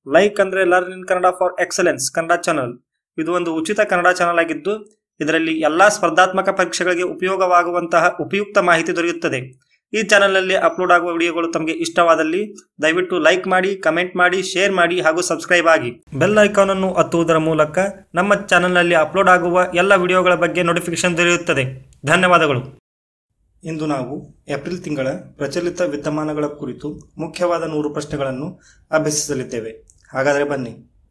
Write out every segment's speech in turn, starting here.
like ಅಂದ್ರೆ learn in Kannada for excellence Kannada channel ಇದು ಒಂದು ಉಚಿತ ಕನ್ನಡ ಚಾನಲ್ ಆಗಿದ್ದು ಇದರಲ್ಲಿ ಎಲ್ಲಾ ಸ್ಪರ್ಧಾತ್ಮಕ ಪರೀಕ್ಷೆಗಳಿಗೆ ಉಪಯೋಗವಾಗುವಂತಹ ಉಪಯುಕ್ತ ಮಾಹಿತಿ ದೊರೆಯುತ್ತದೆ ಈ ಚಾನಲ್ನಲ್ಲಿ ಅಪ್ಲೋಡ್ ಆಗುವ ವಿಡಿಯೋಗಳು ತಮಗೆ ಇಷ್ಟವಾದಲ್ಲಿ ದಯವಿಟ್ಟು ಲೈಕ್ ಮಾಡಿ ಕಮೆಂಟ್ ಮಾಡಿ ಶೇರ್ ಮಾಡಿ ಹಾಗೂ ಸಬ್ಸ್ಕ್ರೈಬ್ ಆಗಿ ಬೆಲ್ ಐಕಾನ್ ಅನ್ನು ಒತ್ತುವುದರ ಮೂಲಕ ನಮ್ಮ ಚಾನಲ್ನಲ್ಲಿ ಅಪ್ಲೋಡ್ ಆಗುವ ಎಲ್ಲ ವಿಡಿಯೋಗಳ ಬಗ್ಗೆ ನೋಟಿಫಿಕೇಶನ್ ದೊರೆಯುತ್ತದೆ ಧನ್ಯವಾದಗಳು ಇಂದು ನಾವು ಏಪ್ರಿಲ್ ತಿಂಗಳ ಪ್ರಚಲಿತ ವಿದ್ಯಮಾನಗಳ ಕುರಿತು ಮುಖ್ಯವಾದ ನೂರು ಪ್ರಶ್ನೆಗಳನ್ನು ಅಭ್ಯಸಿಸಲಿದ್ದೇವೆ ಹಾಗಾದರೆ ಬನ್ನಿ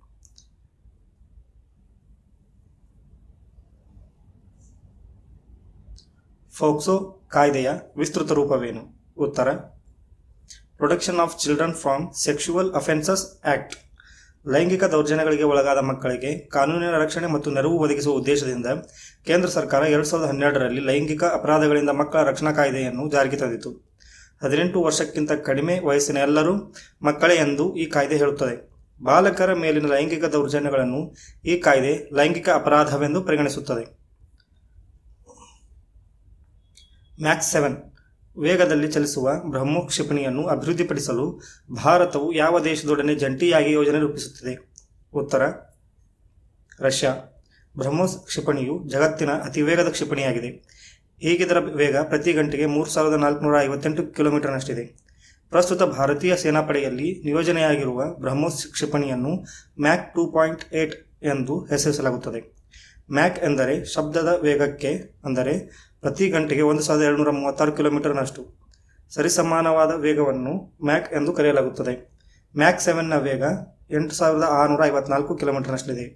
ಫೋಕ್ಸೋ ಕಾಯ್ದೆಯ ವಿಸ್ತೃತ ರೂಪವೇನು ಉತ್ತರ protection of children from sexual offences act ಲೈಂಗಿಕ ದೌರ್ಜನ್ಯಗಳಿಗೆ ಒಳಗಾದ ಮಕ್ಕಳಿಗೆ ಕಾನೂನಿನ ರಕ್ಷಣೆ ಮತ್ತು ನೆರವು ಒದಗಿಸುವ ಉದ್ದೇಶದಿಂದ ಕೇಂದ್ರ ಸರ್ಕಾರ ಎರಡು ಸಾವಿರದ ಹನ್ನೆರಡರಲ್ಲಿ ಲೈಂಗಿಕ ಅಪರಾಧಗಳಿಂದ ಮಕ್ಕಳ ರಕ್ಷಣಾ ಕಾಯ್ದೆಯನ್ನು ಜಾರಿಗೆ ತಂದಿತು ಹದಿನೆಂಟು ವರ್ಷಕ್ಕಿಂತ ಕಡಿಮೆ ವಯಸ್ಸಿನ ಎಲ್ಲರೂ ಮಕ್ಕಳೇ ಎಂದು ಈ ಕಾಯ್ದೆ ಹೇಳುತ್ತದೆ ಬಾಲಕರ ಮೇಲಿನ ಲೈಂಗಿಕ ದೌರ್ಜನ್ಯಗಳನ್ನು ಈ ಕಾಯ್ದೆ ಲೈಂಗಿಕ ಅಪರಾಧವೆಂದು ಪರಿಗಣಿಸುತ್ತದೆ ಮ್ಯಾಕ್ಸ್ ಸೆವೆನ್ ವೇಗದಲ್ಲಿ ಚಲಿಸುವ ಬ್ರಹ್ಮೋ ಕ್ಷಿಪಣಿಯನ್ನು ಅಭಿವೃದ್ಧಿಪಡಿಸಲು ಭಾರತವು ಯಾವ ದೇಶದೊಡನೆ ಜಂಟಿಯಾಗಿ ಯೋಜನೆ ರೂಪಿಸುತ್ತಿದೆ ಉತ್ತರ ರಷ್ಯಾ ಬ್ರಹ್ಮೋಸ್ ಕ್ಷಿಪಣಿಯು ಜಗತ್ತಿನ ಅತಿ ವೇಗದ ಕ್ಷಿಪಣಿಯಾಗಿದೆ ಈಗಿದರ ವೇಗ ಪ್ರತಿ ಗಂಟೆಗೆ ಮೂರು ಸಾವಿರದ ನಾಲ್ಕುನೂರ ಐವತ್ತೆಂಟು ಕಿಲೋಮೀಟರ್ನಷ್ಟಿದೆ ಪ್ರಸ್ತುತ ಭಾರತೀಯ ಸೇನಾಪಡೆಯಲ್ಲಿ ನಿಯೋಜನೆಯಾಗಿರುವ ಬ್ರಹ್ಮೋಸ್ ಕ್ಷಿಪಣಿಯನ್ನು ಮ್ಯಾಕ್ ಟೂ ಪಾಯಿಂಟ್ ಏಟ್ ಎಂದು ಹೆಸರಿಸಲಾಗುತ್ತದೆ ಮ್ಯಾಕ್ ಎಂದರೆ ಶಬ್ದದ ವೇಗಕ್ಕೆ ಅಂದರೆ ಪ್ರತಿ ಗಂಟೆಗೆ ಒಂದು ಸಾವಿರದ ಏಳುನೂರ ಮೂವತ್ತಾರು ಕಿಲೋಮೀಟರ್ನಷ್ಟು ಸರಿಸಮಾನವಾದ ವೇಗವನ್ನು ಮ್ಯಾಕ್ ಎಂದು ಕರೆಯಲಾಗುತ್ತದೆ ಮ್ಯಾಕ್ ಸೆವೆನ್ನ ವೇಗ ಎಂಟು ಸಾವಿರದ ಆರುನೂರ ಐವತ್ನಾಲ್ಕು ಕಿಲೋಮೀಟರ್ನಷ್ಟಿದೆ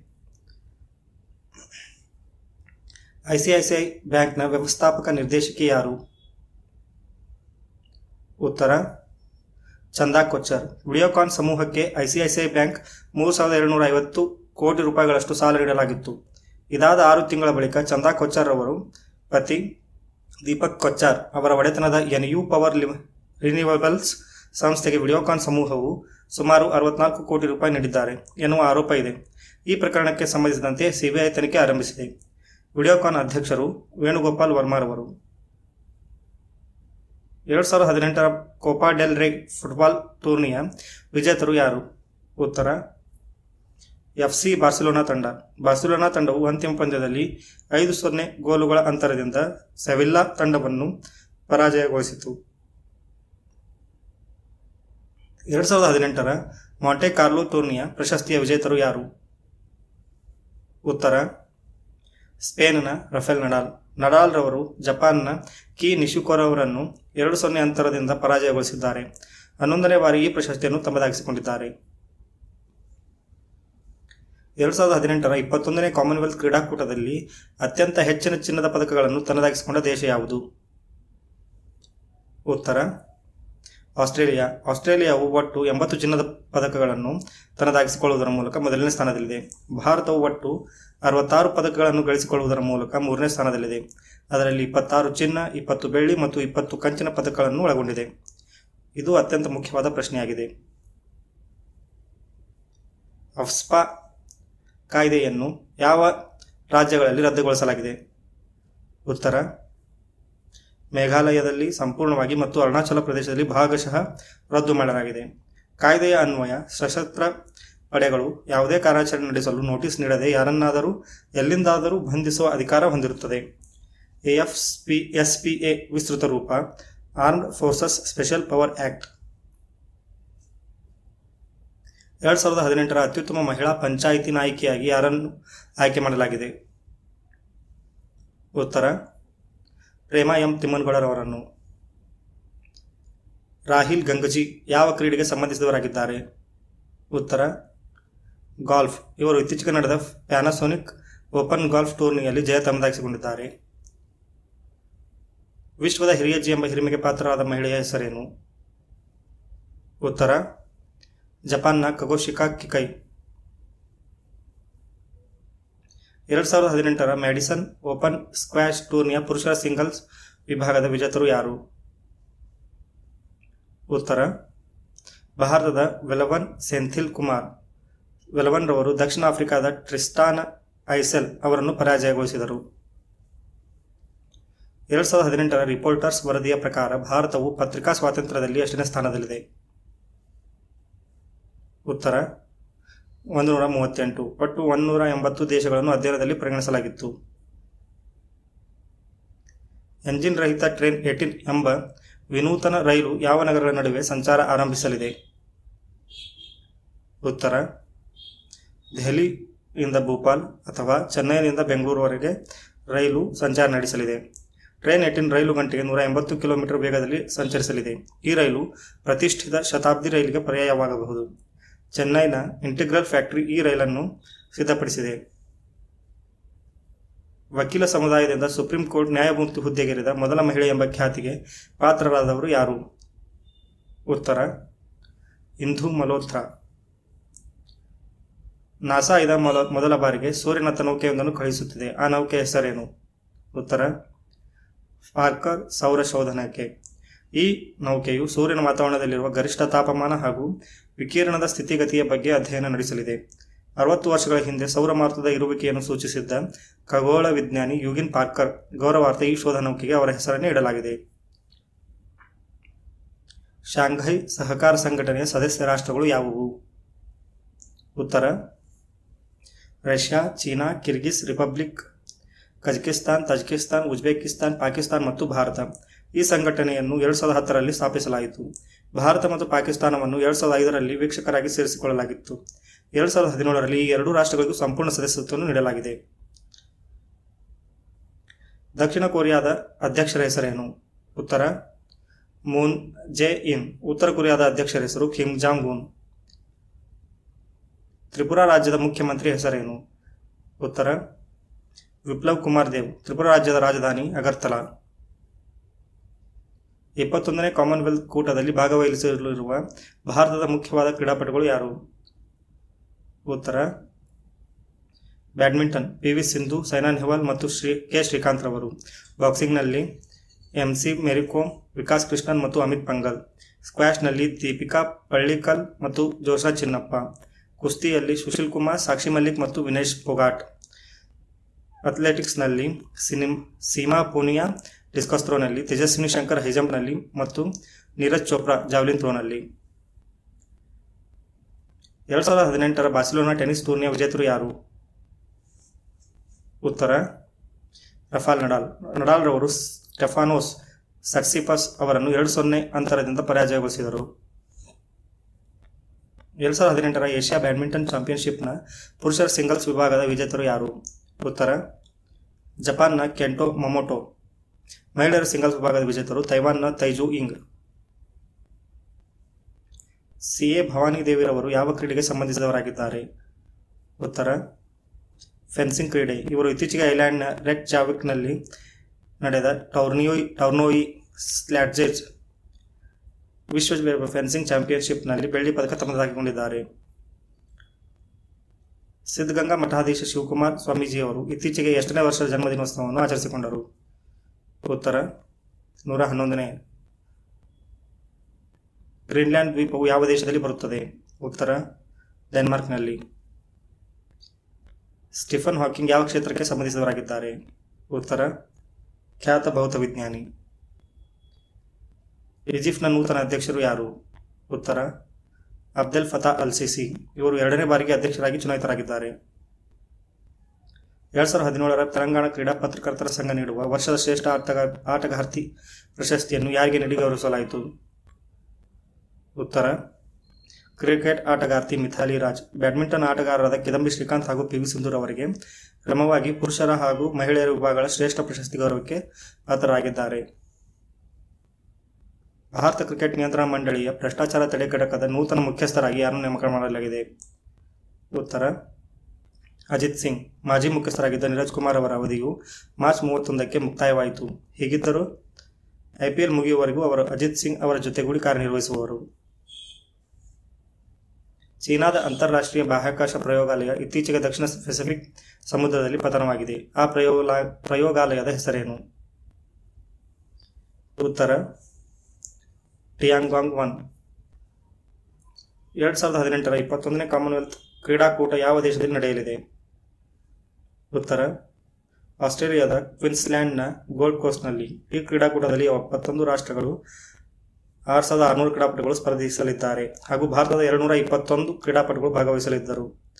ಐಸಿಐಸಿಐ ಬ್ಯಾಂಕ್ನ ವ್ಯವಸ್ಥಾಪಕ ನಿರ್ದೇಶಕಿ ಯಾರು ಉತ್ತರ ಚಂದಾ ಕೊಚ್ಚರ್ ವಿಡಿಯೋಕಾನ್ ಸಮೂಹಕ್ಕೆ ಐಸಿಐಸಿಐ ಬ್ಯಾಂಕ್ ಮೂರು ಸಾವಿರದ ಏಳುನೂರ ಐವತ್ತು ಕೋಟಿ ರೂಪಾಯಿಗಳಷ್ಟು ಸಾಲ ನೀಡಲಾಗಿತ್ತು ಇದಾದ ಆರು ತಿಂಗಳ ಬಳಿಕ ಚಂದಾ ಕೊಚ್ಚಾರ್ ಅವರು ಪತಿ ದೀಪಕ್ ಕೊಚ್ಚಾರ್ ಅವರ ಒಡೆತನದ ಎನ್ ಯು ಪವರ್ ಲಿಮ್ ರಿನ್ಯೂವಬಲ್ಸ್ ಸಂಸ್ಥೆಗೆ ವಿಡಿಯೋಕಾನ್ ಸಮೂಹವು ಸುಮಾರು ಅರವತ್ನಾಲ್ಕು ಕೋಟಿ ರೂಪಾಯಿ ನೀಡಿದ್ದಾರೆ ಎನ್ನುವ ಆರೋಪ ಇದೆ ಈ ಪ್ರಕರಣಕ್ಕೆ ಸಂಬಂಧಿಸಿದಂತೆ ಸಿಬಿಐ ತನಿಖೆ ಆರಂಭಿಸಿದೆ ವಿಡಿಯೋಕಾನ್ ಅಧ್ಯಕ್ಷರು ವೇಣುಗೋಪಾಲ್ ವರ್ಮಾರವರು ಎರಡು ಸಾವಿರದ ಹದಿನೆಂಟರ ಕೋಪಾ ಡೆಲ್ ರೇ ಫುಟ್ಬಾಲ್ ಟೂರ್ನಿಯ ವಿಜೇತರು ಯಾರು ಉತ್ತರ ಎಫ್ ಸಿ ಬಾರ್ಸಿಲೋನಾ ತಂಡ ಬಾರ್ಸಿಲೋನಾ ತಂಡವು ಅಂತಿಮ ಪಂದ್ಯದಲ್ಲಿ ಐದು ಸೊನ್ನೆ ಗೋಲುಗಳ ಅಂತರದಿಂದ ಸೆವಿಲ್ಲಾ ತಂಡವನ್ನು ಪರಾಜಯಗೊಳಿಸಿತು ಎರಡು ಸಾವಿರದ ಹದಿನೆಂಟರ ಮಾಂಟೆ ಕಾರ್ಲೋ ಟೂರ್ನಿಯ ಪ್ರಶಸ್ತಿಯ ವಿಜೇತರು ಯಾರು ಉತ್ತರ ಸ್ಪೇನ್ನ ರಫೇಲ್ ನಡಾಲ್ ನಡಾಲ್ ರವರು ಜಪಾನ್ನ ಕಿ ನಿಶುಕೋರವರನ್ನು ಎರಡು ಸೊನ್ನೆ ಅಂತರದಿಂದ ಪರಾಜಯಗೊಳಿಸಿದ್ದಾರೆ ಹನ್ನೊಂದನೇ ಬಾರಿ ಈ ಪ್ರಶಸ್ತಿಯನ್ನು ತಮ್ಮದಾಗಿಸಿಕೊಂಡಿದ್ದಾರೆ ಎರಡು ಸಾವಿರದ ಹದಿನೆಂಟರ ಇಪ್ಪತ್ತೊಂದನೇ ಕಾಮನ್ವೆಲ್ತ್ ಕ್ರೀಡಾಕೂಟದಲ್ಲಿ ಅತ್ಯಂತ ಹೆಚ್ಚಿನ ಚಿನ್ನದ ಪದಕಗಳನ್ನು ತನ್ನದಾಗಿಸಿಕೊಂಡ ದೇಶ ಯಾವುದು ಉತ್ತರ ಆಸ್ಟ್ರೇಲಿಯಾ ಆಸ್ಟ್ರೇಲಿಯಾವು ಒಟ್ಟು ಎಂಬತ್ತು ಚಿನ್ನದ ಪದಕಗಳನ್ನು ತನ್ನದಾಗಿಸಿಕೊಳ್ಳುವುದರ ಮೂಲಕ ಮೊದಲನೇ ಸ್ಥಾನದಲ್ಲಿದೆ ಭಾರತವು ಒಟ್ಟು ಅರವತ್ತಾರು ಪದಕಗಳನ್ನು ಗಳಿಸಿಕೊಳ್ಳುವುದರ ಮೂಲಕ ಮೂರನೇ ಸ್ಥಾನದಲ್ಲಿದೆ ಅದರಲ್ಲಿ ಇಪ್ಪತ್ತಾರು ಚಿನ್ನ ಇಪ್ಪತ್ತು ಬೆಳ್ಳಿ ಮತ್ತು ಇಪ್ಪತ್ತು ಕಂಚಿನ ಪದಕಗಳನ್ನು ಒಳಗೊಂಡಿದೆ ಇದು ಅತ್ಯಂತ ಮುಖ್ಯವಾದ ಪ್ರಶ್ನೆಯಾಗಿದೆ ಅಫ್ಸ್ಪಾ ಕಾಯ್ದೆಯನ್ನು ಯಾವ ರಾಜ್ಯಗಳಲ್ಲಿ ರದ್ದುಗೊಳಿಸಲಾಗಿದೆ ಉತ್ತರ ಮೇಘಾಲಯದಲ್ಲಿ ಸಂಪೂರ್ಣವಾಗಿ ಮತ್ತು ಅರುಣಾಚಲ ಪ್ರದೇಶದಲ್ಲಿ ಭಾಗಶಃ ರದ್ದು ಮಾಡಲಾಗಿದೆ ಕಾಯ್ದೆಯ ಅನ್ವಯ ಸಶಸ್ತ್ರ ಪಡೆಗಳು ಯಾವುದೇ ಕಾರ್ಯಾಚರಣೆ ನಡೆಸಲು ನೋಟಿಸ್ ನೀಡದೆ ಯಾರನ್ನಾದರೂ ಎಲ್ಲಿಂದಾದರೂ ಬಂಧಿಸುವ ಅಧಿಕಾರ ಹೊಂದಿರುತ್ತದೆ F P S P A ವಿಸ್ತೃತ ರೂಪ armed forces special power act ಎರಡು ಸಾವಿರದ ಹದಿನೆಂಟರ ಅತ್ಯುತ್ತಮ ಮಹಿಳಾ ಪಂಚಾಯಿತಿ ನಾಯಕಿಯಾಗಿ ಯಾರನ್ನು ಆಯ್ಕೆ ಮಾಡಲಾಗಿದೆ ಉತ್ತರ ಪ್ರೇಮಾ ಎಂ ತಿಮ್ಮನಗೌಡರವರನ್ನು ರಾಹಿಲ್ ಗಂಗಜಿ ಯಾವ ಕ್ರೀಡೆಗೆ ಸಂಬಂಧಿಸಿದವರಾಗಿದ್ದಾರೆ ಉತ್ತರ ಗಾಲ್ಫ್ ಇವರು ಇತ್ತೀಚೆಗೆ ನಡೆದ ಪ್ಯಾನಾಸೋನಿಕ್ ಓಪನ್ ಗಾಲ್ಫ್ ಟೂರ್ನಿಯಲ್ಲಿ ಜಯ ತಮ್ಮದಾಗಿಸಿಕೊಂಡಿದ್ದಾರೆ ವಿಶ್ವದ ಹಿರಿಯಜ್ಜಿ ಎಂಬ ಹಿರಿಮೆಗೆ ಪಾತ್ರರಾದ ಮಹಿಳೆಯ ಹೆಸರೇನು ಉತ್ತರ ಜಪಾನ್ನ ಕಗೋಶಿಕಾ ಕಿಕೈ ಎರಡು ಸಾವಿರದ ಹದಿನೆಂಟರ ಮ್ಯಾಡಿಸನ್ ಓಪನ್ ಸ್ಕ್ವಾಶ್ ಟೂರ್ನಿಯ ಪುರುಷರ ಸಿಂಗಲ್ಸ್ ವಿಭಾಗದ ವಿಜೇತರು ಯಾರು ಉತ್ತರ ಭಾರತದ ವೆಲವನ್ ಸೆಂಥಿಲ್ ಕುಮಾರ್ ವೆಲವನ್ ರವರು ದಕ್ಷಿಣ ಆಫ್ರಿಕಾದ ಟ್ರಿಸ್ಟಾನ್ ಐಸೆಲ್ ಅವರನ್ನು ಪರಾಜಯಗೊಳಿಸಿದರು ಎರಡು ಸಾವಿರದ ಹದಿನೆಂಟರ ರಿಪೋರ್ಟರ್ಸ್ ವರದಿಯ ಪ್ರಕಾರ ಭಾರತವು ಪತ್ರಿಕಾ ಸ್ವಾತಂತ್ರ್ಯದಲ್ಲಿ ಎಷ್ಟನೇ ಸ್ಥಾನದಲ್ಲಿದೆ ಉತ್ತರ ಒಂದು ನೂರ ಮೂವತ್ತೆಂಟು ಒಟ್ಟು ಒಂದೂರ ಎಂಬತ್ತು ದೇಶಗಳನ್ನು ಅಧ್ಯಯನದಲ್ಲಿ ಪರಿಗಣಿಸಲಾಗಿತ್ತು ಎಂಜಿನ್ ರಹಿತ ಟ್ರೈನ್ ಏಟಿನ್ ಎಂಬ ವಿನೂತನ ರೈಲು ಯಾವ ನಗರಗಳ ನಡುವೆ ಸಂಚಾರ ಆರಂಭಿಸಲಿದೆ ಉತ್ತರ ದೆಹಲಿಯಿಂದ ಭೋಪಾಲ್ ಅಥವಾ ಚೆನ್ನೈನಿಂದ ಬೆಂಗಳೂರುವರೆಗೆ ರೈಲು ಸಂಚಾರ ನಡೆಸಲಿದೆ ಟ್ರೈನ್ ಏಟಿನ್ ರೈಲು ಗಂಟೆಗೆ ನೂರ ಎಂಬತ್ತು ಕಿಲೋಮೀಟರ್ ವೇಗದಲ್ಲಿ ಸಂಚರಿಸಲಿದೆ ಈ ರೈಲು ಪ್ರತಿಷ್ಠಿತ ಶತಾಬ್ದಿ ರೈಲಿಗೆ ಪರ್ಯಾಯವಾಗಬಹುದು ಚೆನ್ನೈನ ಇಂಟಿಗ್ರಲ್ ಫ್ಯಾಕ್ಟರಿ ಈ ರೈಲನ್ನು ಸಿದ್ಧಪಡಿಸಿದೆ ವಕೀಲ ಸಮುದಾಯದಿಂದ ಸುಪ್ರೀಂ ಕೋರ್ಟ್ ನ್ಯಾಯಮೂರ್ತಿ ಹುದ್ದೆಗೇರಿದ ಮೊದಲ ಮಹಿಳೆ ಎಂಬ ಖ್ಯಾತಿಗೆ ಪಾತ್ರರಾದವರು ಯಾರು ಉತ್ತರ ಇಂಧು ಮಲ್ಹೋತ್ರಾ ನಾಸಾ ಇದ ಮೊಲ ಮೊದಲ ಬಾರಿಗೆ ಸೂರ್ಯನತ್ತ ನೌಕೆಯೊಂದನ್ನು ಕಳುಹಿಸುತ್ತಿದೆ ಆ ನೌಕೆ ಹೆಸರೇನು ಉತ್ತರ ಪಾರ್ಕರ್ ಸೌರ ಶೋಧನಕ್ಕೆ ಈ ನೌಕೆಯು ಸೂರ್ಯನ ವಾತಾವರಣದಲ್ಲಿರುವ ಗರಿಷ್ಠ ತಾಪಮಾನ ಹಾಗೂ ವಿಕಿರಣದ ಸ್ಥಿತಿಗತಿಯ ಬಗ್ಗೆ ಅಧ್ಯಯನ ನಡೆಸಲಿದೆ ಅರವತ್ತು ವರ್ಷಗಳ ಹಿಂದೆ ಸೌರಮಾರುತದ ಇರುವಿಕೆಯನ್ನು ಸೂಚಿಸಿದ್ದ ಖಗೋಳ ವಿಜ್ಞಾನಿ ಯುಗಿನ್ ಪಾರ್ಕರ್ ಗೌರವಾರ್ಥ ಈ ಶೋಧ ನೌಕೆಗೆ ಅವರ ಹೆಸರನ್ನು ಇಡಲಾಗಿದೆ ಶಾಂಘೈ ಸಹಕಾರ ಸಂಘಟನೆಯ ಸದಸ್ಯ ರಾಷ್ಟ್ರಗಳು ಯಾವುವು ಉತ್ತರ Russia China Kyrgyz Republic Kazakhstan Tajikistan Uzbekistan Pakistan ಮತ್ತು ಭಾರತ ಈ ಸಂಘಟನೆಯನ್ನು ಎರಡು ಸಾವಿರದ ಹತ್ತರಲ್ಲಿ ಸ್ಥಾಪಿಸಲಾಯಿತು ಭಾರತ ಮತ್ತು ಪಾಕಿಸ್ತಾನವನ್ನು ಎರಡು ಸಾವಿರದ ಐದರಲ್ಲಿ ವೀಕ್ಷಕರಾಗಿ ಸೇರಿಸಿಕೊಳ್ಳಲಾಗಿತ್ತು ಎರಡು ಸಾವಿರದ ಹದಿನೇಳರಲ್ಲಿ ಈ ಎರಡೂ ರಾಷ್ಟ್ರಗಳಿಗೂ ಸಂಪೂರ್ಣ ಸದಸ್ಯತ್ವವನ್ನು ನೀಡಲಾಗಿದೆ ದಕ್ಷಿಣ ಕೊರಿಯಾದ ಅಧ್ಯಕ್ಷರ ಹೆಸರೇನು ಉತ್ತರ ಮೂನ್ ಜೆ ಇನ್ ಉತ್ತರ ಕೊರಿಯಾದ ಅಧ್ಯಕ್ಷರ ಹೆಸರು ಕಿಮ್ ಜಾಂಗ್ ಉನ್ ತ್ರಿಪುರಾ ರಾಜ್ಯದ ಮುಖ್ಯಮಂತ್ರಿ ಹೆಸರೇನು ಉತ್ತರ ವಿಪ್ಲವ್ ಕುಮಾರ್ ದೇವ್ ತ್ರಿಪುರಾ ರಾಜ್ಯದ ರಾಜಧಾನಿ ಅಗರ್ತಲಾ ಇಪ್ಪತ್ತೊಂದನೇ ಕಾಮನ್ವೆಲ್ತ್ ಕೂಟದಲ್ಲಿ ಭಾಗವಹಿಸಲಿರುವ ಭಾರತದ ಮುಖ್ಯವಾದ ಕ್ರೀಡಾಪಟುಗಳು ಯಾರು ಉತ್ತರ badminton P V Sindhu Saina Nehwal ಮತ್ತು ಶ್ರೀ ಕೆ ಶ್ರೀಕಾಂತ್ ರವರು ಬಾಕ್ಸಿಂಗ್ನಲ್ಲಿ ಎಂ ಸಿ ಮೆರಿಕೋಮ್ ವಿಕಾಸ್ ಕೃಷ್ಣನ್ ಮತ್ತು ಅಮಿತ್ ಪಂಗಲ್ ಸ್ಕ್ವಾಷ್ನಲ್ಲಿ ದೀಪಿಕಾ ಪಳ್ಳಿಕಲ್ ಮತ್ತು ಜೋಶಾ ಚಿನ್ನಪ್ಪ ಕುಸ್ತಿಯಲ್ಲಿ ಸುಶೀಲ್ ಕುಮಾರ್ ಸಾಕ್ಷಿ ಮಲ್ಲಿಕ್ ಮತ್ತು ವಿನೇಶ್ ಫೊಗಾಟ್ ಅಥ್ಲೆಟಿಕ್ಸ್ನಲ್ಲಿ ಸಿನಿಮ್ ಸೀಮಾ ಪೂನಿಯಾ ಡಿಸ್ಕಸ್ ಥ್ರೋನಲ್ಲಿ ತೇಜಸ್ವಿನಿ ಶಂಕರ್ ಹೈಜಂಪ್ನಲ್ಲಿ ಮತ್ತು ನೀರಜ್ ಚೋಪ್ರಾ ಜಾವ್ಲಿನ್ ಥ್ರೋನಲ್ಲಿ ಎರಡು ಸಾವಿರದ ಹದಿನೆಂಟರ ಬಾರ್ಸಿಲೋನಾ ಟೆನ್ನಿಸ್ ಟೂರ್ನಿಯ ವಿಜೇತರು ಯಾರು ಉತ್ತರ ರಫಾಲ್ ನಡಾಲ್ ನಡಾಲ್ ರವರು ಸ್ಟೆಫಾನೋಸ್ ಸಕ್ಸಿಪಸ್ ಅವರನ್ನು ಎರಡು ಸೊನ್ನೆ ಅಂತರದಿಂದ ಪರಾಜಯಗೊಳಿಸಿದರು ಎರಡು ಸಾವಿರದ ಹದಿನೆಂಟರ ಏಷ್ಯಾ ಬ್ಯಾಡ್ಮಿಂಟನ್ ಚಾಂಪಿಯನ್ಶಿಪ್ನ ಪುರುಷರ ಸಿಂಗಲ್ಸ್ ವಿಭಾಗದ ವಿಜೇತರು ಯಾರು ಉತ್ತರ ಜಪಾನ್ನ ಕೆಂಟೋ ಮೊಮೋಟೋ ಮಹಿಳೆಯರ ಸಿಂಗಲ್ಸ್ ವಿಭಾಗದ ವಿಜೇತರು ತೈವಾನ್ನ Tai Tzu Ying C A Bhavani ದೇವಿರವರು ಯಾವ ಕ್ರೀಡೆಗೆ ಸಂಬಂಧಿಸಿದವರಾಗಿದ್ದಾರೆ ಉತ್ತರ ಫೆನ್ಸಿಂಗ್ ಕ್ರೀಡೆ ಇವರು ಇತ್ತೀಚೆಗೆ ಐಲ್ಯಾಂಡ್ನ ರೆಕ್ ಜಾವಿಕ್ನಲ್ಲಿ ನಡೆದ ಟೌರ್ನಿಯೋಯ್ ಟೌರ್ನೋಯಿ ಸ್ಲ್ಯಾಡ್ಜೆಜ್ ವಿಶ್ವ ಫೆನ್ಸಿಂಗ್ ಚಾಂಪಿಯನ್ಶಿಪ್ನಲ್ಲಿ ಬೆಳ್ಳಿ ಪದಕ ತಮ್ಮದಾಗಿಕೊಂಡಿದ್ದಾರೆ ಸಿದ್ಧಗಂಗಾ ಮಠಾಧೀಶ ಶಿವಕುಮಾರ್ ಸ್ವಾಮೀಜಿಯವರು ಇತ್ತೀಚೆಗೆ ಎಷ್ಟನೇ ವರ್ಷದ ಜನ್ಮದಿನೋತ್ಸವವನ್ನು ಆಚರಿಸಿಕೊಂಡರು ಉತ್ತರ ನೂರ ಹನ್ನೊಂದನೇ ಗ್ರೀನ್ಲ್ಯಾಂಡ್ ದ್ವೀಪವು ಯಾವ ದೇಶದಲ್ಲಿ ಬರುತ್ತದೆ ಉತ್ತರ ಡೆನ್ಮಾರ್ಕ್ನಲ್ಲಿ ಸ್ಟಿಫನ್ ಹಾಕಿಂಗ್ ಯಾವ ಕ್ಷೇತ್ರಕ್ಕೆ ಸಂಬಂಧಿಸಿದವರಾಗಿದ್ದಾರೆ ಉತ್ತರ ಖ್ಯಾತ ಭೌತ ವಿಜ್ಞಾನಿ ಈಜಿಪ್ಟ್ನ ನೂತನ ಅಧ್ಯಕ್ಷರು ಯಾರು ಉತ್ತರ ಅಬ್ದೆಲ್ ಫತಾ ಅಲ್ ಸಿಸಿ ಇವರು ಎರಡನೇ ಬಾರಿಗೆ ಅಧ್ಯಕ್ಷರಾಗಿ ಚುನಾಯಿತರಾಗಿದ್ದಾರೆ ಎರಡ್ ಸಾವಿರದ ಹದಿನೇಳರ ತೆಲಂಗಾಣ ಕ್ರೀಡಾ ಪತ್ರಕರ್ತರ ಸಂಘ ನೀಡುವ ವರ್ಷದ ಶ್ರೇಷ್ಠ ಆಟಗ ಆಟಗಾರ್ತಿ ಪ್ರಶಸ್ತಿಯನ್ನು ಯಾರಿಗೆ ನೀಡಿ ಗೌರವಿಸಲಾಯಿತು ಉತ್ತರ ಕ್ರಿಕೆಟ್ ಆಟಗಾರ್ತಿ ಮಿಥಾಲಿ ರಾಜ್ ಬ್ಯಾಡ್ಮಿಂಟನ್ ಆಟಗಾರರಾದ ಕಿದಂಬಿ ಶ್ರೀಕಾಂತ್ ಹಾಗೂ ಪಿ ವಿ ಸಿಂಧೂರ್ ಅವರಿಗೆ ಕ್ರಮವಾಗಿ ಪುರುಷರ ಹಾಗೂ ಮಹಿಳೆಯರ ವಿಭಾಗಗಳ ಶ್ರೇಷ್ಠ ಪ್ರಶಸ್ತಿ ಗೌರವಕ್ಕೆ ಪಾತ್ರರಾಗಿದ್ದಾರೆ ಭಾರತ ಕ್ರಿಕೆಟ್ ನಿಯಂತ್ರಣ ಮಂಡಳಿಯ ಭ್ರಷ್ಟಾಚಾರ ತಡೆ ಘಟಕದ ನೂತನ ಮುಖ್ಯಸ್ಥರಾಗಿ ಯಾರನ್ನು ನೇಮಕ ಮಾಡಲಾಗಿದೆ ಉತ್ತರ ಅಜಿತ್ ಸಿಂಗ್ ಮಾಜಿ ಮುಖ್ಯಸ್ಥರಾಗಿದ್ದ ನೀರಜ್ ಕುಮಾರ್ ಅವರ ಅವಧಿಯು ಮಾರ್ಚ್ ಮೂವತ್ತೊಂದಕ್ಕೆ ಮುಕ್ತಾಯವಾಯಿತು ಹೀಗಿದ್ದರೂ ಐಪಿಎಲ್ ಮುಗಿಯುವವರೆಗೂ ಅವರು ಅಜಿತ್ ಸಿಂಗ್ ಅವರ ಜೊತೆಗೂಡಿ ಕಾರ್ಯನಿರ್ವಹಿಸುವವರು ಚೀನಾದ ಅಂತಾರಾಷ್ಟ್ರೀಯ ಬಾಹ್ಯಾಕಾಶ ಪ್ರಯೋಗಾಲಯ ಇತ್ತೀಚೆಗೆ ದಕ್ಷಿಣ ಪೆಸಿಫಿಕ್ ಸಮುದ್ರದಲ್ಲಿ ಪತನವಾಗಿದೆ ಆ ಪ್ರಯೋಗ ಪ್ರಯೋಗಾಲಯದ ಹೆಸರೇನು ಉತ್ತರ ಟಿಯಾಂಗಾಂಗ್ ಒನ್ ಎರಡು ಸಾವಿರದ ಹದಿನೆಂಟರ ಇಪ್ಪತ್ತೊಂದನೇ ಕಾಮನ್ವೆಲ್ತ್ ಕ್ರೀಡಾಕೂಟ ಯಾವ ದೇಶದಲ್ಲಿ ನಡೆಯಲಿದೆ ಉತ್ತರ ಆಸ್ಟ್ರೇಲಿಯಾದ ಕ್ವಿನ್ಸ್ಲ್ಯಾಂಡ್ನ ಗೋಲ್ಡ್ ಕೋಸ್ಟ್ನಲ್ಲಿ ಈ ಕ್ರೀಡಾಕೂಟದಲ್ಲಿ ಎಪ್ಪತ್ತೊಂದು ರಾಷ್ಟ್ರಗಳು ಆರು ಸಾವಿರದ ಆರುನೂರು ಕ್ರೀಡಾಪಟುಗಳು ಸ್ಪರ್ಧಿಸಲಿದ್ದಾರೆ ಹಾಗೂ ಭಾರತದ ಎರಡುನೂರ ಇಪ್ಪತ್ತೊಂದು ಕ್ರೀಡಾಪಟುಗಳು ಭಾಗವಹಿಸಲಿದ್ದರು